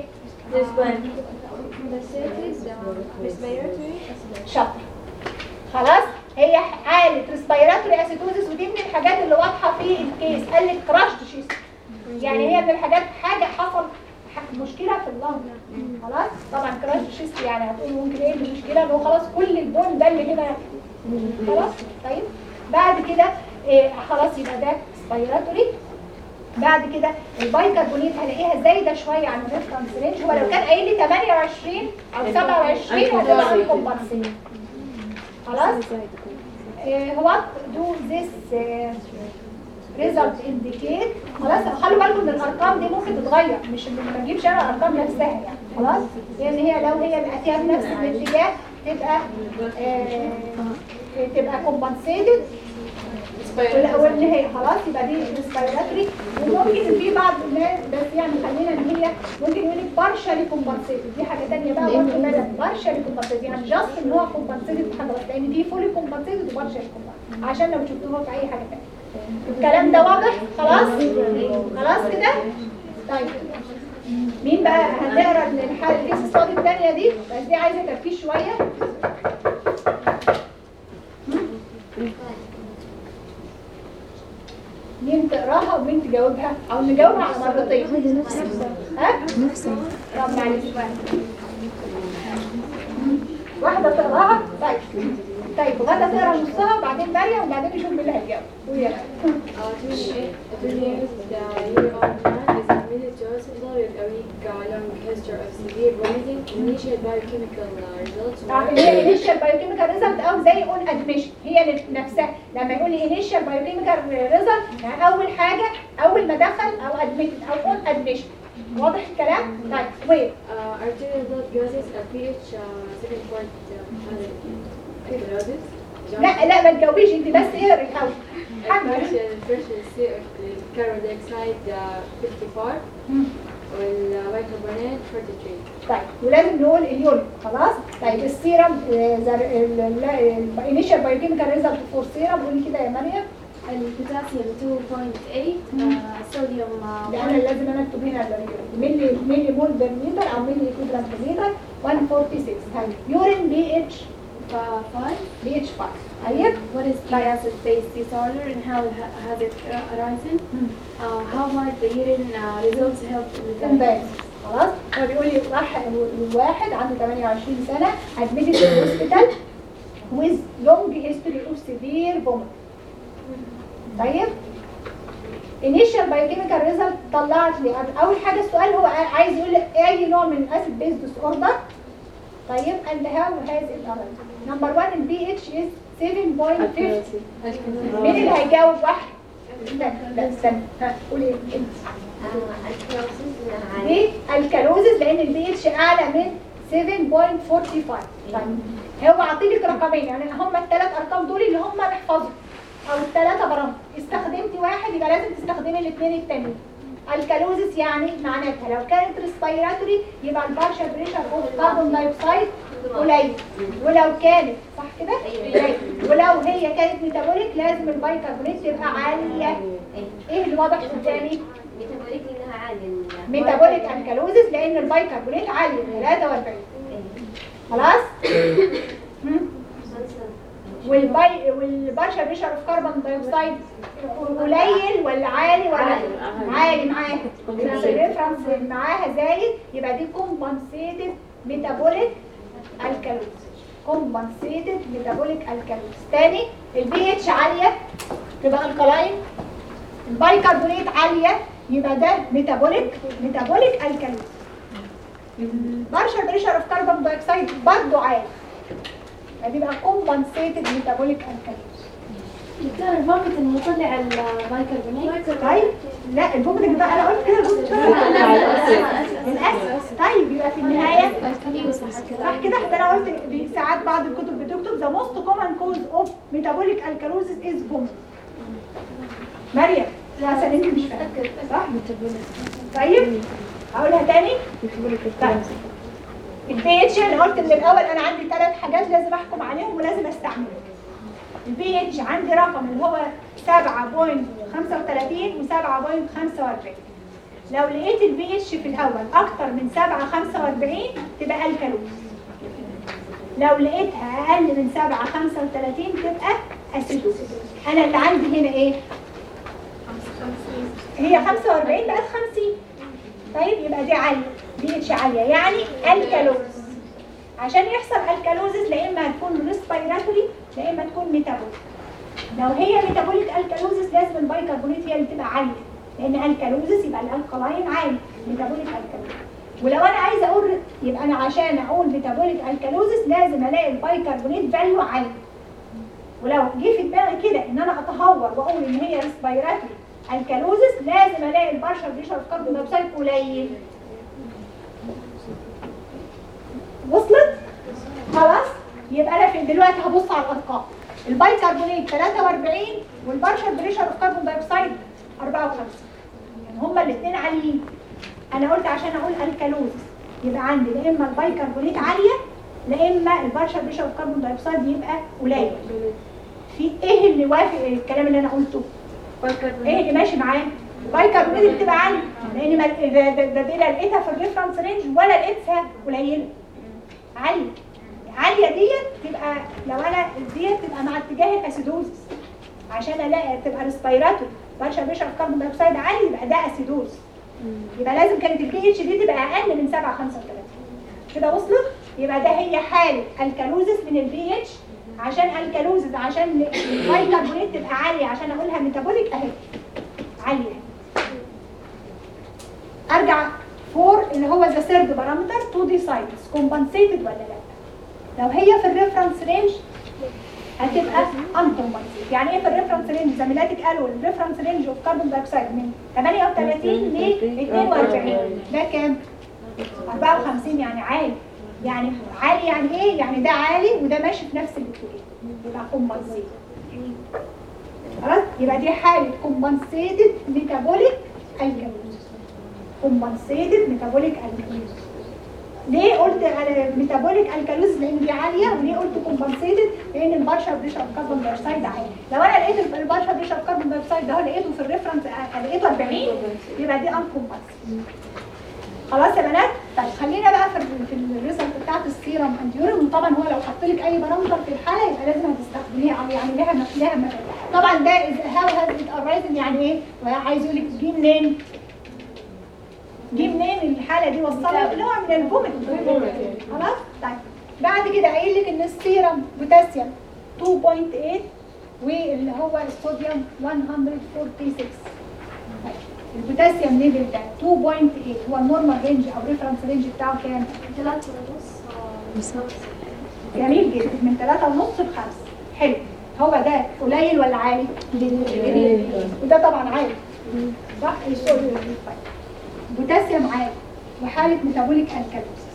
S2: رسبيراتوري
S1: شاطر خلاص هي حاله ريسبيراتوري اسيدوزس ودي من الحاجات اللي واضحه في الكيس قال لك كراشت شيست يعني هي من الحاجات حاجه حصل ح- مشكله في اللنج خلاص طبعا كراشت شيست يعني هتقول ممكن ايه المشكله ان هو خلاص كل البون ده اللي هنا خلاص طيب بعد كده إيه خلاص يبقى ده ريسبيراتوري بعد كده البايكربونات هلاقيها زايده شويه عن الريفرنس رينج هو لو كان قايل لي 28 او 27 هتبقى انكمبنسيت خلاص وات دو ذس ريزلت انديكيت خلاص خلوا بالكم ان الارقام دي ممكن تتغير مش ما نجيبش انا الارقام نفسها يعني خلاص لان هي لو هي مأتيها بنفس الاتجاه تبقى آه، تبقى كومبنسيتد وان هي خلاص يبقى دي ريسبيراتوري وممكن في بعض الناس بس يعني خلينا ان هي ممكن يقول لك بارشالي كومبنسيتد دي حاجه ثانيه بقى برضه بالك بارشالي كومبنسيتد يعني جاست ان هو كومبنسيتد في حاجه واحدة، لان في فولي كومبنسيتد وبارشالي كومبنسيتد عشان لو شفتوها في اي حاجه ثانيه الكلام ده واضح خلاص خلاص كده طيب مين بقى هنقرا من الحاله الكيس ستادي الثانيه دي بس دي عايزه تركيز شويه مين تقراها ومين تجاوبها او نجاوبها على مرتين ها طب معلش بقى. واحده تقراها طيب طيب غدا تقرا نصها وبعدين مريم وبعدين نشوف مين اللي هيجاوب ويا
S2: To use the urine plan is admitted to hospital with a weak uh, long history of severe vomiting, initial biochemical uh, results.
S1: اللي هي انيشال بايوكيميكال ريزلت او زي اون ادميشن هي اللي نفسها لما يقول لي انيشال بايوكيميكال ريزلت يعني اول حاجه اول ما دخل او ادميتد او اون ادميشن واضح الكلام؟ طيب وين؟
S2: Uh, arterial blood gases at pH uh, 7.5 glasses.
S1: لا لا ما تجاوبيش انت بس اقري الاول حاجه
S2: Partial pressure C of carbon dioxide uh, 54
S1: مم.
S2: والبيكربونات 43.
S1: طيب ولازم نقول اليونت خلاص طيب السيرم الانيشال بايوكيميكال ريزلت فور سيرم قولي كده يا مريم
S4: البوتاسيوم 2.8 آه، صوديوم آه،
S1: ده انا اللي لازم انا اكتب هنا ملي ملي مول بير لتر او ملي ايكويفالنت لتر 146 طيب يورين بي اتش
S4: 5
S1: بي اتش 5 طيب
S4: What is the acid-base disorder and how ha- has it uh, arisen? Uh, how might the urine uh, results help with the
S1: امبارح خلاص هو بيقول لي راح الواحد عنده 28 سنه admitted to hospital with long history of severe vomit طيب initial biochemical result طلعت لي اول حاجه السؤال هو عايز يقول لي اي نوع من الاسيد بيز ديس اوردر طيب and how has it arisen نمبر 1 البي اتش از 7.50 مين اللي هيجاوب واحد لا لا استنى ها قولي انت دي الكالوزز لان البي اتش اعلى من 7.45 طيب هو عاطيلك رقمين يعني هم الثلاث ارقام دول اللي هم نحفظهم او الثلاثه برامج استخدمتي واحد يبقى لازم تستخدمي الاثنين التانيين الكالوزس يعني معناتها لو كانت ريسبيراتوري يبقى البارشال بريشر اوف كاربون دايوكسيد قليل ولو كانت صح كده قليل ولو هي كانت ميتابوليك لازم البايكربونات تبقى عاليه ايه اللي واضح قدامي
S5: ميتابوليك انها عالية
S1: ميتابوليك الكالوزس لان البايكربونات عاليه 43 خلاص مم. والباي والبارشا بريشر اوف كربون دايوكسيد قليل ولا عالي ولا
S5: عالي.
S1: عالي معاها الريفرنس معاها زايد يبقى دي كومبنسيتد ميتابوليك الكالوز كومبنسيتد ميتابوليك الكالوز تاني البي اتش عاليه تبقى الكلاين البايكربونات عاليه يبقى ده ميتابوليك ميتابوليك الكالوز البارشا بريشر اوف كربون دايوكسيد برضه عالي بيبقى كومبنسيتد ميتابوليك الكالوز
S4: دكتور الفوميت المطلع البايكربونات
S1: طيب لا الفوميتنج بقى انا قلت كده الاسف طيب يبقى في النهايه صح كده حتى انا قلت في ساعات بعض الكتب بتكتب ذا موست كومن كوز اوف ميتابوليك الكالوزيس از فوميت مريم لا عشان انت مش فاكره صح طيب هقولها تاني طيب البي اتش انا قلت من الاول انا عندي ثلاث حاجات لازم احكم عليهم ولازم استعملهم البي اتش عندي رقم اللي هو 7.35 و7.45 لو لقيت البي اتش في الاول اكتر من 7.45 تبقى الكالوز لو لقيتها اقل من 7.35 تبقى اسيدوز انا اللي عندي هنا ايه هي 45 بقت 50 طيب يبقى دي عاليه بي اتش عاليه يعني الكالوز عشان يحصل الكالوزز لا اما هتكون ريسبيراتوري لا اما تكون ميتابوليك لو هي ميتابوليك الكالوزز لازم البايكربونات هي اللي تبقى عاليه لان الكالوزز يبقى الالكلاين عالي ميتابوليك الكالوزز ولو انا عايزه اقول يبقى انا عشان اقول ميتابوليك الكالوزز لازم الاقي البايكربونات فاليو عالي ولو جه في دماغي كده ان انا اتهور واقول ان هي ريسبيراتوري الكالوزس لازم الاقي البشر بيشرب كربون دايوكسيد قليل وصلت خلاص يبقى انا في دلوقتي هبص على الارقام البايكربونات 43 والبارشل بريشر اوف كربون دايوكسيد 54 يعني هما الاثنين عاليين انا قلت عشان اقول الكالوزس يبقى عندي لا اما البايكربونات عاليه لا اما البارشل بريشر اوف كربون دايوكسيد يبقى قليل في ايه اللي وافق الكلام اللي انا قلته ايه اللي ماشي معاه البايكربونات اللي بتبقى عاليه لان ما ده- ده ده دي لا لقيتها في الريفرنس رينج ولا لقيتها قليله عاليه عاليه ديت تبقى لو انا ديت تبقى مع اتجاه الاسيدوزس عشان الاقي تبقى ريسبيراتوري برشا بيشرب كربون دايوكسيد عالي يبقى ده اسيدوز يبقى لازم كانت البي اتش دي تبقى اقل من 7 35 كده وصلت يبقى ده هي حاله الكالوزس من البي اتش عشان الكالوزس عشان البايكربونات تبقى عاليه عشان اقولها ميتابوليك اهي عاليه ارجع فور اللي هو ذا سيرد بارامتر تو ديسايدز كومبنسيتد ولا لا لو هي في الريفرنس رينج هتبقى انكومبنسيتد يعني ايه في الريفرنس رينج زميلاتك قالوا الريفرنس رينج اوف كربون دايوكسيد من 38 ل 42 ده كام 54 يعني عالي يعني عالي يعني ايه يعني ده عالي وده ماشي في نفس الاتجاه يبقى كومبنسيتد خلاص يبقى دي حاله كومبنسيتد ميتابوليك الكالوز كومبنسيتد ميتابوليك الكالوز ليه قلت على ميتابوليك الكالوز لان دي عاليه وليه قلت كومبنسيتد لان البشر بيشرب كربون دايوكسيد عالي لو انا لقيت البشر بيشرب كربون دايوكسيد ده لقيته في الريفرنس لقيته 40 يبقى دي انكومبنسيتد خلاص يا بنات طيب خلينا بقى في ال- في الريزلت بتاعت السيرم اند يورين وطبعا هو لو حط لك اي بارامتر في الحاله يبقى لازم هتستخدميه يعني يعني لها لها مكان طبعا ده هاو هاز ات ارايزن يعني ايه عايز يقول لك جه منين جه منين الحاله دي وصلت نوع من الفوميت خلاص طيب بعد كده قايل لك ان السيرم بوتاسيوم 2.8 واللي هو الصوديوم 146 طيب البوتاسيوم ليفل ده 2.8 هو النورمال رينج او ريفرنس رينج بتاعه كام؟
S4: ثلاثة ونص
S1: جميل جدا من 3 ونص ل 5 حلو هو ده قليل ولا عالي؟ وده طبعا عالي صح الصوديوم طيب بوتاسيوم عالي وحاله ميتابوليك الكالوسيس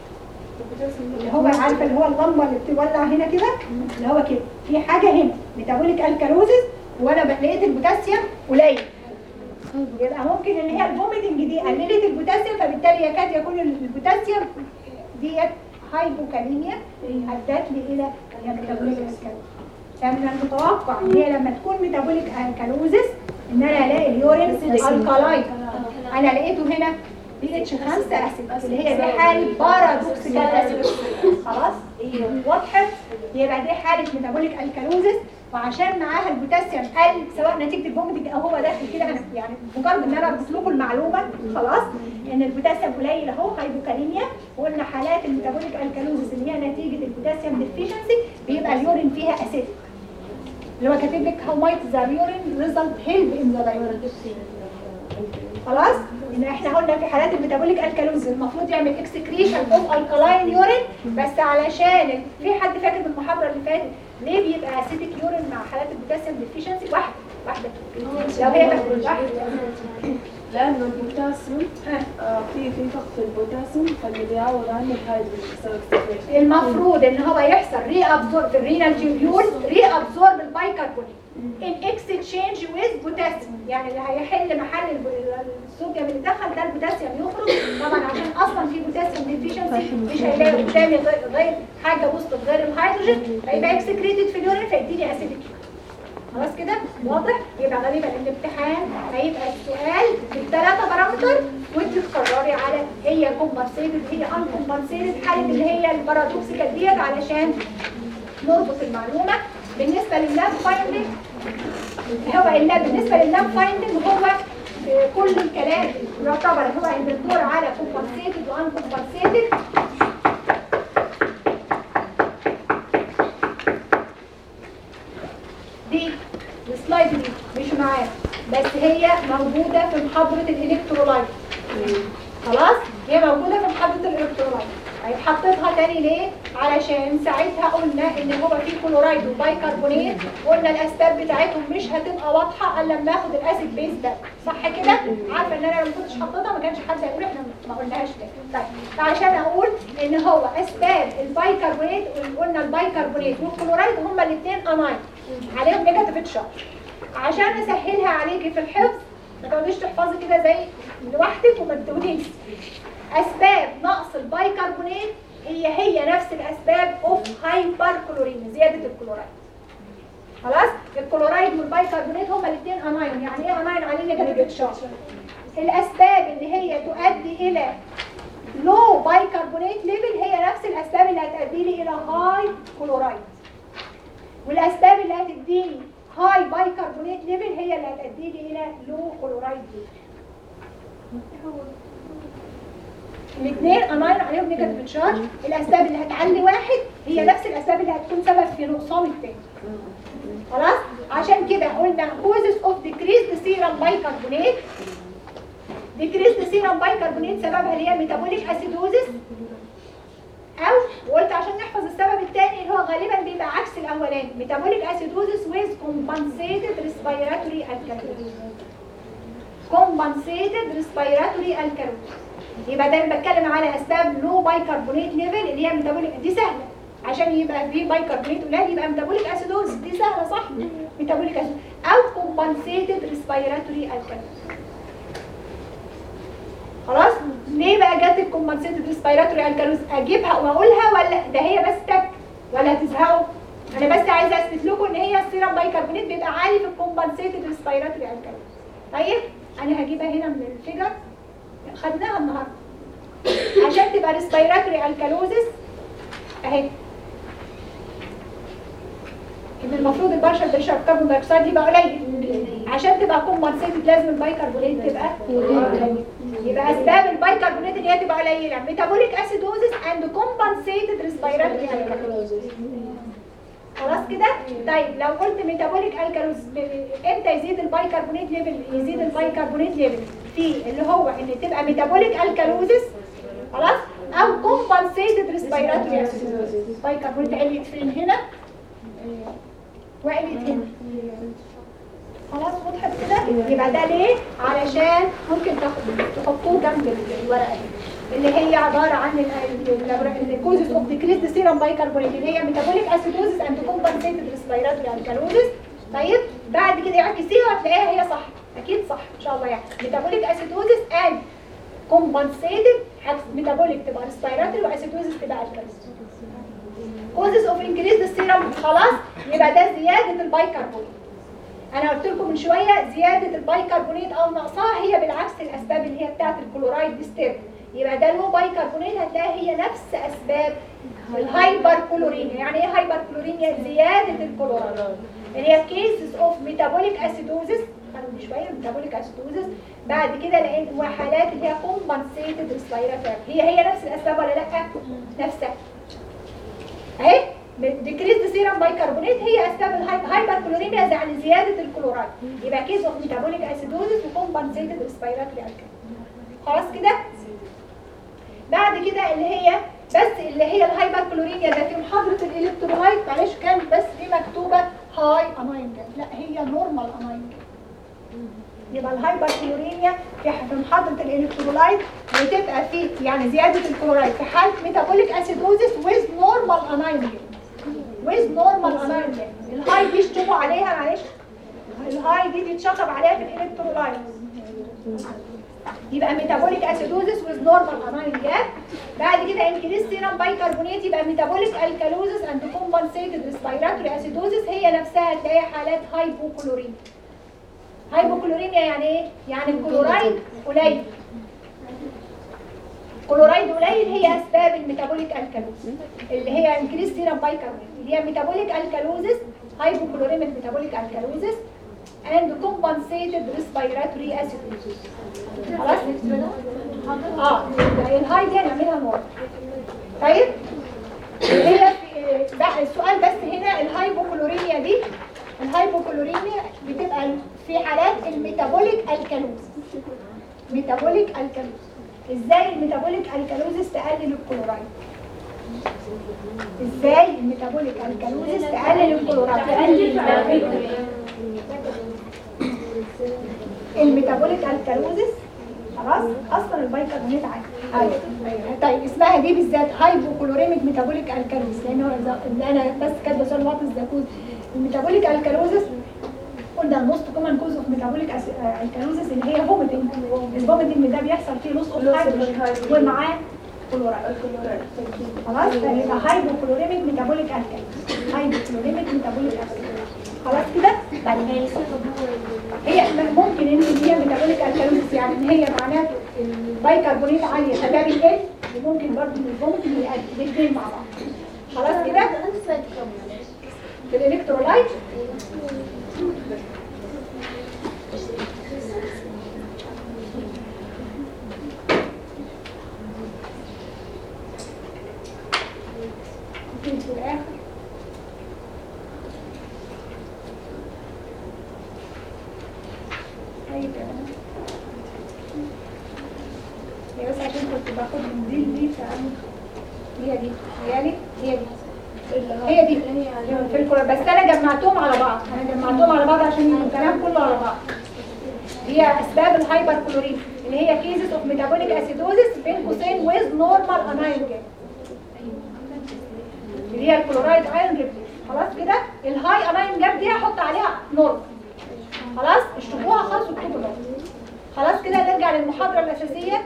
S1: اللي هو عارفه اللي هو اللمبه اللي بتولع هنا كده اللي هو كده في حاجه هنا ميتابوليك الكالوزيس وانا لقيت البوتاسيوم قليل يبقى ممكن ان هي الفوميتنج دي قللت البوتاسيوم فبالتالي يكاد يكون البوتاسيوم ديت هايبوكاليميا ادت لي الى الميتابوليك الكالوزيس يعني من المتوقع ان هي لما تكون ميتابوليك الكالوزيس ان انا الاقي اليورين الكالاين انا لقيته هنا بي اتش 5 اسيد اللي هي دي حاله بارادوكسيكال اسيد خلاص وضحت يبقى دي حاله ميتابوليك الكالوزيس وعشان معاها البوتاسيوم قل سواء نتيجه الفوميتنج او هو داخل كده انا يعني مجرد ان انا اديت لكم المعلومه خلاص ان البوتاسيوم قليل اهو هايبوكاليميا وقلنا حالات الميتابوليك الكالوزيس اللي هي نتيجه البوتاسيوم ديفيشنسي بيبقى اليورين فيها اسيد اللي هو كاتب لك هاو مايت ذا يورين ريزلت هيلب ان ذا دايوريتس خلاص ان احنا قلنا في حالات الميتابوليك الكالوز المفروض يعمل اكسكريشن اوف الكالاين يورين بس علشان في حد فاكر من المحاضره اللي فاتت ليه بيبقى اسيتيك يورين مع حالات البوتاسيوم ديفيشنسي واحده واحده لو هي فاكرة واحده
S6: لأنه البوتاسيوم
S1: ها.
S6: آه في في فقد في البوتاسيوم فاللي بيعوض عنه الهيدروجين بسبب السكريشن
S1: المفروض ان هو يحصل ري ابزورب في الرينال تيوبيول ري ابزورب البايكربونات ان اكستشينج ويز بوتاسيوم يعني اللي هيحل محل الب- الصوديوم اللي دخل ده البوتاسيوم يخرج طبعا عشان اصلا في بوتاسيوم ديفيشنسي مش هيلاقي قدامي غير غير حاجه وسط غير الهيدروجين فيبقى اكسكريتد في اليورين فيديني اسيدك خلاص كده واضح يبقى غالبا الامتحان هيبقى السؤال بالثلاثه بارامتر وانت تقرري على هي كومبنسيتد هي ان كومبنسيتد حاله اللي هي البارادوكسيكال ديت علشان نربط المعلومه بالنسبه لللاب فايندنج هو اللاب بالنسبه لللاب فايندنج هو آه، كل الكلام يعتبر هو الدكتور على كومبنسيتد وان كومبنسيتد دي السلايد دي مش معايا بس هي موجودة في محاضرة الإلكترولايت خلاص هي موجودة في محاضرة الإلكترولايت طيب حطيتها تاني ليه؟ علشان ساعتها قلنا ان هو في كلورايد وبايكربونات قلنا الاسباب بتاعتهم مش هتبقى واضحه الا لما اخد الاسيد بيز ده صح كده؟ عارفه ان انا لو ما كنتش حطيتها ما كانش حد هيقول احنا ما قلناهاش ليه طيب فعشان اقول ان هو اسباب البايكربونات قلنا البايكربونات والكلورايد هما الاثنين انايد عليهم نيجاتيف تشارج عشان اسهلها عليكي في الحفظ ما تقعديش تحفظي كده زي لوحدك وما تقوليش اسباب نقص البايكربونات هي هي نفس الاسباب اوف هايبر كلورين زياده الكلورايد خلاص الكلورايد والبايكربونات هما الاثنين انايون يعني ايه انايون عليه نيجاتيف تشارج الاسباب اللي هي تؤدي الى لو بايكربونات ليفل هي نفس الاسباب اللي هتؤدي لي الى هاي كلورايد والاسباب اللي هتديني هاي بايكربونات ليفل هي اللي هتؤدي لي الى لو كلورايد ليفل الاثنين اناين عليهم نيجاتيف تشارج الاسباب اللي هتعلي واحد هي نفس الاسباب اللي هتكون سبب في نقصان الثاني خلاص عشان كده قلنا causes of decreased serum bicarbonate decreased serum bicarbonate سببها اللي هي metabolic acidosis او وقلت عشان نحفظ السبب الثاني اللي هو غالبا بيبقى عكس الاولاني metabolic acidosis with compensated respiratory alkalosis compensated respiratory alkalosis يبقى ده اللي بتكلم على اسباب لو بايكربونات ليفل اللي هي ميتابوليك دي سهله عشان يبقى في بايكربونات قليل يبقى ميتابوليك اسيدوز دي سهله صح ميتابوليك اسيدوز او كومبنسيتد ريسبيراتوري الكالوز خلاص ليه بقى جت الكومبنسيتد ريسبيراتوري الكالوز اجيبها واقولها ولا ده هي بس تك ولا هتزهقوا انا بس عايزه اثبت لكم ان هي السيرم بايكربونات بيبقى عالي في الكومبنسيتد ريسبيراتوري الكالوز طيب انا هجيبها هنا من الفيجر خدناها النهارده عشان تبقى ريسبيراتوري الكالوزس اهي ان المفروض البشر بيشرب كربون دايوكسيد يبقى قليل عشان تبقى كومبنسيتد لازم البايكربونات تبقى قليل يبقى اسباب البايكربونات اللي هي تبقى قليله ميتابوليك اسيدوزس اند كومبنسيتد ريسبيراتوري الكالوزس خلاص كده طيب لو قلت ميتابوليك الكالوز امتى يزيد البايكربونات ليفل يزيد البايكربونات ليفل في اللي هو ان تبقى ميتابوليك الكالوزس خلاص او كومبنسيتد ريسبيراتوري اسيدوزس بايكربونات عليت فين هنا وقلت هنا خلاص وضحت كده يبقى ده ليه علشان ممكن تاخد تحطوه جنب الورقه دي اللي هي عباره عن الكوزز اوف ديكريز سيرم بايكربونات اللي هي ميتابوليك اسيدوزس اند كومبنسيتد ريسبيراتوري الكالوزس طيب بعد كده اعكسيها وهتلاقيها هي صح اكيد صح ان شاء الله يعني ميتابوليك اسيدوزس اند كومبنسيتد ميتابوليك تبقى ريسبيراتوري واسيدوزس تبقى الكالوزس كوزز اوف انكريز السيرم خلاص يبقى ده زياده البايكربونات انا قلت لكم من شويه زياده البايكربونات او نقصها هي بالعكس الاسباب اللي هي بتاعه الكلورايد ديستيرب يبقى ده لو بايكربونات هتلاقي هي نفس اسباب الهايبر كلورينيا يعني ايه هايبر كلورينيا زياده الكلورايد اللي هي كيسز اوف ميتابوليك اسيدوزس خدوا شويه ميتابوليك اسيدوزس بعد كده لقيت وحالات اللي هي كومبنسيتد ريسبيراتوري هي هي نفس الاسباب ولا لا نفسها اهي ديكريز سيرم بايكربونات هي اسباب الهايبر كلوريميا يعني زياده الكلورايد يبقى كيس اوف ميتابوليك اسيدوزس وكومبنسيتد ريسبيراتوري خلاص كده بعد كده اللي هي بس اللي هي الهايبر كلوريميا ده في محاضره الالكترولايت معلش كان بس دي مكتوبه هاي اناين لا هي نورمال اناين يبقى الهايبركلوريميا في في محاضره الالكترولايت بتبقى في يعني زياده الكلورايد في حاله ميتابوليك اسيدوزيس ويز نورمال انايميا ويز نورمال انايميا الهاي دي اشتموا عليها معلش الهاي دي بيتشطب عليها في الالكترولايت يبقى ميتابوليك اسيدوزيس ويز نورمال انايميا بعد كده انكريس سيرم بايكربونات يبقى ميتابوليك الكالوزيس اند كومبنسيتد ريسبيراتوري اسيدوزيس هي نفسها تلاقي حالات هايبوكلوريميا هايبوكلوريميا يعني ايه؟ يعني الكلورايد قليل كلورايد قليل هي اسباب الميتابوليك الكالوز اللي هي انكريس سيرم بايكربونات اللي هي ميتابوليك الكالوزيس هايبوكلوريميك ميتابوليك الكالوزيس and compensated respiratory acidosis خلاص اه يبقى الهاي دي هنعملها نور طيب هي في- بقى السؤال بس هنا الهايبوكلوريميا دي الهايبوكلوريميا بتبقى في حالات الميتابوليك الكالوز ميتابوليك الكالوز ازاي الميتابوليك الكالوزيس تقلل الكلورايد ازاي الميتابوليك الكالوزيس تقلل الكلورايد تقلل الميتابوليك الكالوزيس خلاص اصلا البايكربونات عادي أيوة. طيب اسمها دي بالذات هايبوكلوريميك ميتابوليك الكالوزيس لان هو إذا- اللي انا بس كاتبه سؤال وقت الزكوز الميتابوليك الكالوزيس قلنا الموست كومن كوز اوف ميتابوليك الكالوزيس اللي هي فوميتنج الفوميتنج ده بيحصل فيه لوس اوف هيدروجين ومعاه كلورايد خلاص فيبقى هايبوكلوريميك ميتابوليك الكالوزيس هايبوكلوريميك ميتابوليك الكالوزيس خلاص كده طيب هي ممكن ان هي ميتابوليك الكالوريز يعني ان هي معناته البايكربونات عاليه فده بيقل وممكن برضه ان الفوميتنج يقل الاثنين مع بعض خلاص كده في الالكترولايت ممكن في الاخر طيب هي بس عشان كنت باخد من دي لدي فأنا هي دي هي دي هي دي هي دي في الكورة بس انا جمعتهم على بعض انا جمعتهم على بعض عشان يبقوا الكلام كله على بعض هي اسباب الهايبر كلوريد اللي هي كيزز اوف ميتابوليك اسيدوزيس بين قوسين ويز نورمال انايون جاب اللي هي الكلورايد ايون ريبليس خلاص كده الهاي انايون جاب دي هحط عليها نورمال خلاص اشطبوها خالص واكتبوا نورمال خلاص كده نرجع للمحاضره الاساسيه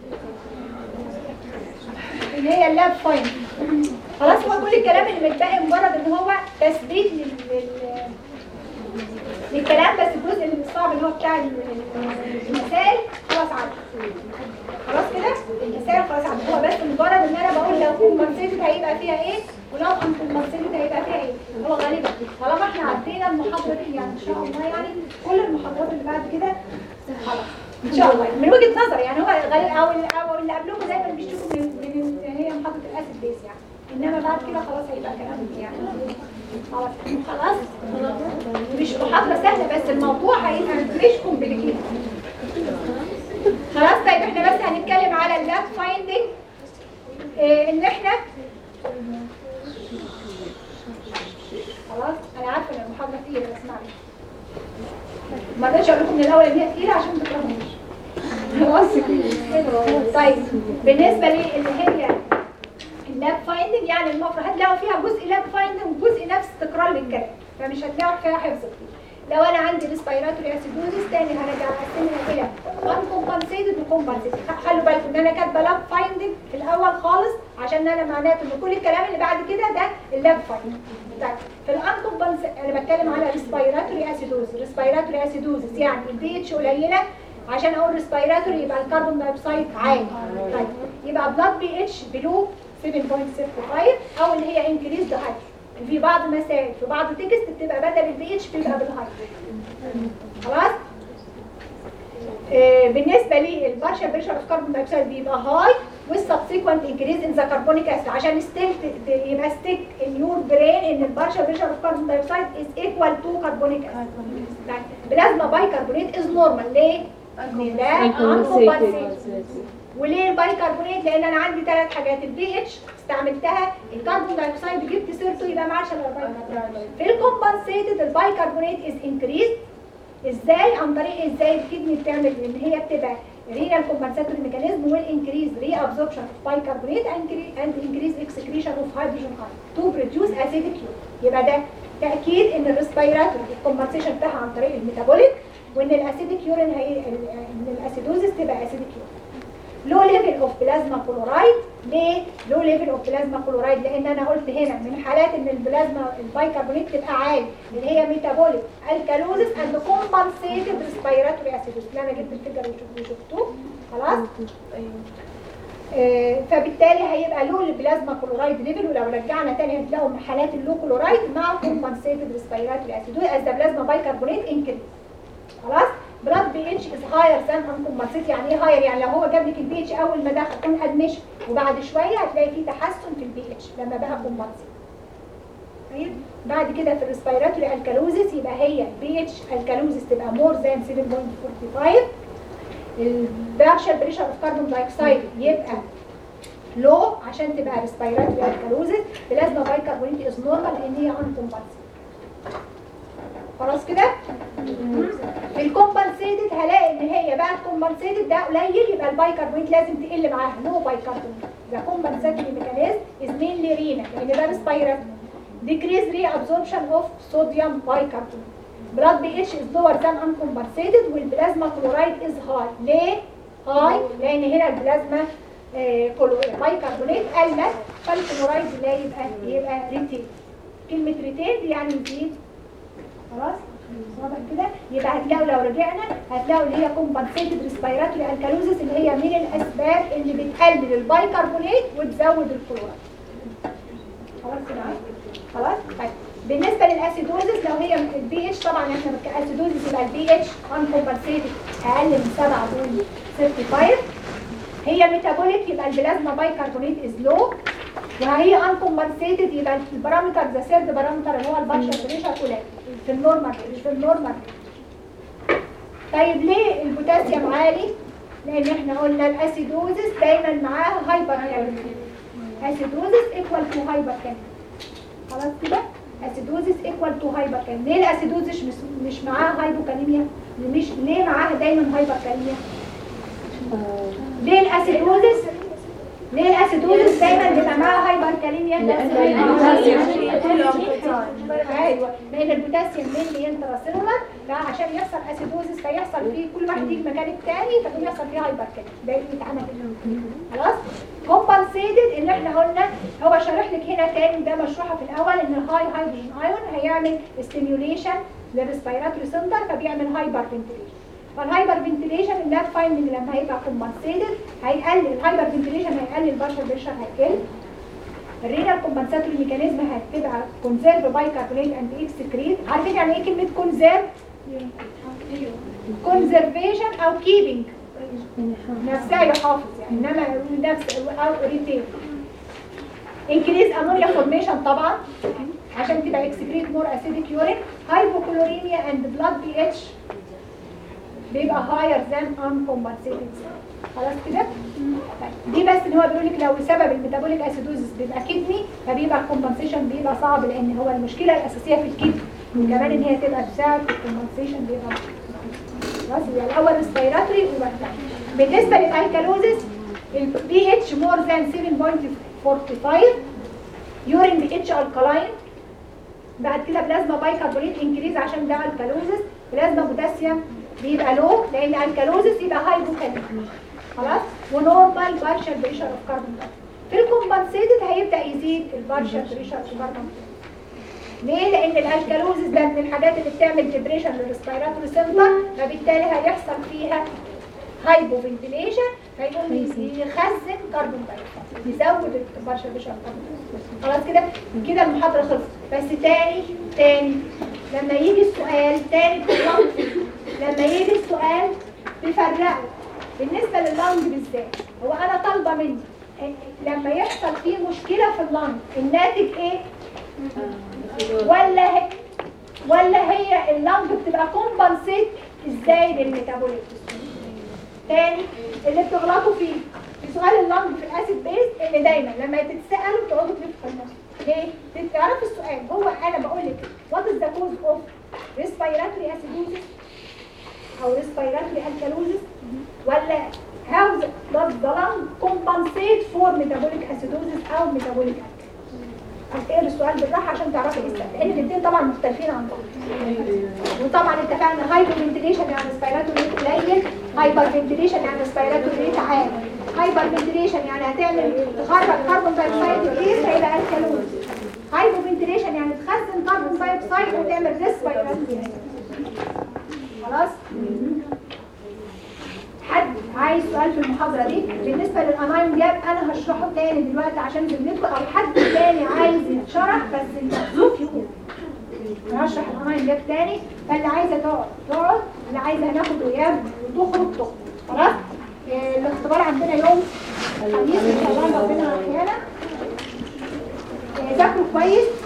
S1: اللي هي اللاب فاين خلاص هو كل الكلام اللي متبقي مجرد ان هو تثبيت لل... لل... للكلام بس الجزء اللي صعب اللي هو بتاع ال- ال- المسائل خلاص عدى خلاص كده المسائل خلاص عدى هو بس مجرد ان انا بقول لو كومبنسيتد هيبقى فيها ايه ولو ان كومبنسيتد هيبقى فيها ايه هو غالبا طالما احنا عدينا المحاضره دي يعني ان شاء الله يعني كل المحاضرات اللي بعد كده خلاص ان شاء الله من وجهه نظر يعني هو غالبا او اللي, أو اللي قبلكم دايما بيشوفوا من, من هي محاضره الاسيد بيس يعني انما بعد كده خلاص هيبقى كلام يعني خلاص خلاص مش محاضره سهله بس الموضوع هيبقى مش كومبليكيتد خلاص طيب احنا بس هنتكلم على اللاب فايندنج إيه ان احنا خلاص انا عارفه ان المحاضره تقيله بس معلش ما رضيتش اقول لكم من الاول ان هي تقيله عشان ما تكرهوش خلاص طيب بالنسبه لي اللي هي اللاب فايندنج يعني المفروض هتلاقوا فيها جزء لاب فايندنج وجزء نفس تكرار للكلام فمش هتلاقوا فيها حفظ كتير لو انا عندي ريسبيراتوري اسيدوزيس تاني هرجع اقسمها الى انكومبنسيتد وكومبنسيتد خلوا بالكم ان انا كاتبه لاب فايندنج في الاول خالص عشان انا معناته ان كل الكلام اللي بعد كده ده اللاب فايندنج طيب في الانكومبنس انا بتكلم على ريسبيراتوري اسيدوزيس ريسبيراتوري اسيدوزيس يعني البي اتش قليله عشان اقول ريسبيراتوري يبقى الكربون دايوكسيد عالي طيب يبقى بلاد بي اتش بلو 7.65 او اللي هي انكريز هاي في بعض مسائل في بعض تكست بتبقى بدل البي اتش بتبقى بالهاي خلاص آه، بالنسبه لي البارشال بريشر اوف كربون دايوكسيد بيبقى هاي والسبسيكوينت انكريز ان ذا كربونيك اسيد عشان ستيل يبقى ستيك ان يور برين ان البارشال بريشر اوف كربون دايوكسيد از ايكوال تو كربونيك اسيد بلازما باي كربونيت از نورمال ليه؟ لأن ده uncompensated. وليه البايكربونات لان انا عندي ثلاث حاجات البي اتش استعملتها الكربون دايوكسيد جبت سيرته يبقى ما عادش الا البايكربونات في الكومبنسيتد البايكربونات از انكريز ازاي عن طريق ازاي الكدني بتعمل ان هي بتبقى رينال كومبنساتوري ميكانيزم ويل انكريز ري ابزوربشن اوف بايكربونات اند انكريز اكسكريشن اوف هيدروجين ايون تو بروديوس اسيديك يبقى ده تاكيد ان الريسبيراتوري الكومبنسيشن بتاعها عن طريق الميتابوليك وان الاسيديك يورين هي ان الاسيدوزس تبقى اسيديك يورين لو ليفل اوف بلازما كلورايد ليه لو ليفل اوف بلازما كلورايد لان انا قلت هنا من حالات ان البلازما البايكربونات تبقى عالي اللي هي ميتابوليك الكالوزس اند كومبنسيتد ريسبيراتوري اسيدوز اللي انا جبت الفيجر وشفتوه خلاص آه، فبالتالي هيبقى له البلازما كلورايد ليفل ولو رجعنا تاني هتلاقوا حالات اللو كلورايد مع كومبنسيتد ريسبيراتوري اسيدوز از ذا بلازما بايكربونات انكريز خلاص بلاد بي اتش از هاير ذان انكمبنسيت يعني ايه هاير يعني لو هو جاب لك البي اتش اول ما دخل كان ادمشن وبعد شويه هتلاقي فيه تحسن في البي اتش لما بقى كومبنسيت طيب بعد كده في الريسبيراتوري الكالوزيس يبقى هي البي اتش الكالوزيس تبقى مور ذان 7.45 البارشال بريشر اوف كربون دايوكسيد يبقى لو عشان تبقى ريسبيراتوري الكالوزيس بلازما بايكربونات از نورمال لان هي انكمبنسيت خلاص كده في الكومبنسيتد هلاقي ان هي بقى الكومبنسيتد ده قليل يبقى البايكربونات لازم تقل معاها نو بايكربونات يبقى كومبنساتوري ميكانيزم از مينلي رينا لان ده ريسبيراتوري decrease reabsorption of sodium bicarbonate. Blood pH is lower than uncompensated والبلازما كلورايد is high. ليه؟ هاي لان هنا البلازما آه، كلو- بايكربونات قلت فالكلورايد لا يبقى يبقى ريتين. كلمة ريتين يعني يزيد خلاص؟ واضح كده؟ يبقى هتلاقوا لو رجعنا هتلاقوا اللي هي كومبنسيتد ريسبيراتوري الكالوزيس اللي هي من الاسباب اللي بتقلل البايكربونات وتزود الكلورايد. خلاص كده خلاص طيب بالنسبه للاسيدوزس لو هي البي اتش طبعا احنا كاسيدوزس يبقى البي اتش انكمبنسيتد اقل من 7.35 هي ميتابوليك يبقى البلازما بايكربونات از لو وهي انكمبنسيتد يبقى البارامتر ذا سيرد بارامتر اللي هو البارشال بريشر قليل في النورمال مش في النورمال طيب ليه البوتاسيوم عالي؟ لان احنا قلنا الاسيدوزس دايما معاها هايبر اسيدوزس ايكوال تو هايبر خلاص كده اسيدوزس ايكوال تو هايبر ليه الاسيدوزس مش مش معاها هايبوكاليميا مش ليه معاها دايما هايبر كاليميا ليه الاسيدوزس ليه الاسيدوزس دايما بيبقى معاها هايبر كاليميا ايوه لان البوتاسيوم مين انتراسيلولار فعشان يحصل اسيدوزس فيحصل فيه كل واحد يجي مكان الثاني فيقوم يحصل فيه هايبر كاليميا ده اللي اتعمل خلاص كومبنسيتد اللي احنا قلنا هو شارح لك هنا تاني ده مشروحه في الاول ان الهاي هيدروجين ايون هيعمل ستيميوليشن للريسبيراتوري سنتر فبيعمل هايبر فنتيليشن فالهايبر فنتيليشن اللاب فايندنج لما هيبقى كومبنسيتد هيقلل الهايبر فنتيليشن هيقلل البشر بريشر هيقل الرينال كومبنساتوري ميكانيزم هتبقى كونزيرف بايكربونات اند اكسكريت عارفين يعني ايه كلمه كونزيرف كونزرفيشن او كيبنج نفسها يحافظ يعني انما نفس او ريتين انكريز امونيا فورميشن طبعا عشان تبقى اكسكريت مور اسيديك يورين هايبوكلوريميا اند بلاد بي اتش بيبقى هاير ذان uncompensated خلاص كده طيب دي بس ان هو بيقول لك لو سبب الميتابوليك اسيدوزس بيبقى كدني فبيبقى الكومبنسيشن بيبقى صعب لان هو المشكله الاساسيه في الكدني وكمان ان هي تبقى تساعد في الكومبنسيشن بيبقى خلاص يبقى الاول ريسبيراتوري وبعد بالنسبه للالكالوزس البي اتش مور ذان 7.45 يورين بي اتش الكالاين بعد كده بلازما بايكربونات انكريز عشان ده الكالوزس بلازما بوتاسيوم بيبقى لو لان الكالوزس يبقى هايبوكاليميك خلاص ونورمال بارشال بريشر اوف كاربون في الكومبنسيتد هيبدا يزيد البارشال بريشر اوف كاربون ليه؟ لان الالكالوزس ده من الحاجات اللي بتعمل ديبريشن للريسبيراتوري سنتر فبالتالي هيحصل فيها هايبو فنتيليشن فيقوم يخزن كربون دايوكسيد يزود البارشال بريشر خلاص كده كده المحاضره خلصت بس تاني تاني لما يجي السؤال تاني في اللنج لما يجي السؤال تفرقوا بالنسبه لللنج بالذات هو انا طالبه مني إن- لما يحصل فيه مشكله في اللنج الناتج ايه ولا هي ولا هي اللنج بتبقى كومبنسيت ازاي للميتابوليك تاني اللي بتغلطوا فيه في سؤال اللنج في الاسيد بيز ان دايما لما تتسالوا تقعدوا تلفوا في النص ليه؟ تعرفوا السؤال هو انا بقول لك وات از ذا كوز اوف ريسبيراتوري اسيدوزس او ريسبيراتوري الكالوزس ولا how does the lung compensate for metabolic acidosis او metabolic هتقرا السؤال بالراحه عشان تعرفي ايه السبب لان الاثنين طبعا مختلفين عن بعض وطبعا اتفقنا هايبر فنتيليشن يعني ريسبيراتوري ريت قليل هايبر فنتيليشن يعني ريسبيراتوري ريت عالي هايبر فنتيليشن يعني هتعمل تخرج كربون دايوكسيد كتير فيبقى الكالوز هايبر فنتيليشن يعني تخزن كربون دايوكسيد وتعمل ريسبيراتوري خلاص حد عايز سؤال في المحاضرة دي بالنسبة للأنايون جاب أنا هشرحه تاني دلوقتي عشان ذمتكم أو حد تاني عايز يتشرح بس المحذوف يقول أنا هشرح الأنايون جاب تاني فاللي عايزة تقعد تقعد اللي عايزة هناخد غياب وتخرج تخرج خلاص آه، الاختبار عندنا يوم الخميس إن شاء الله ربنا أحيانا آه، ذاكروا كويس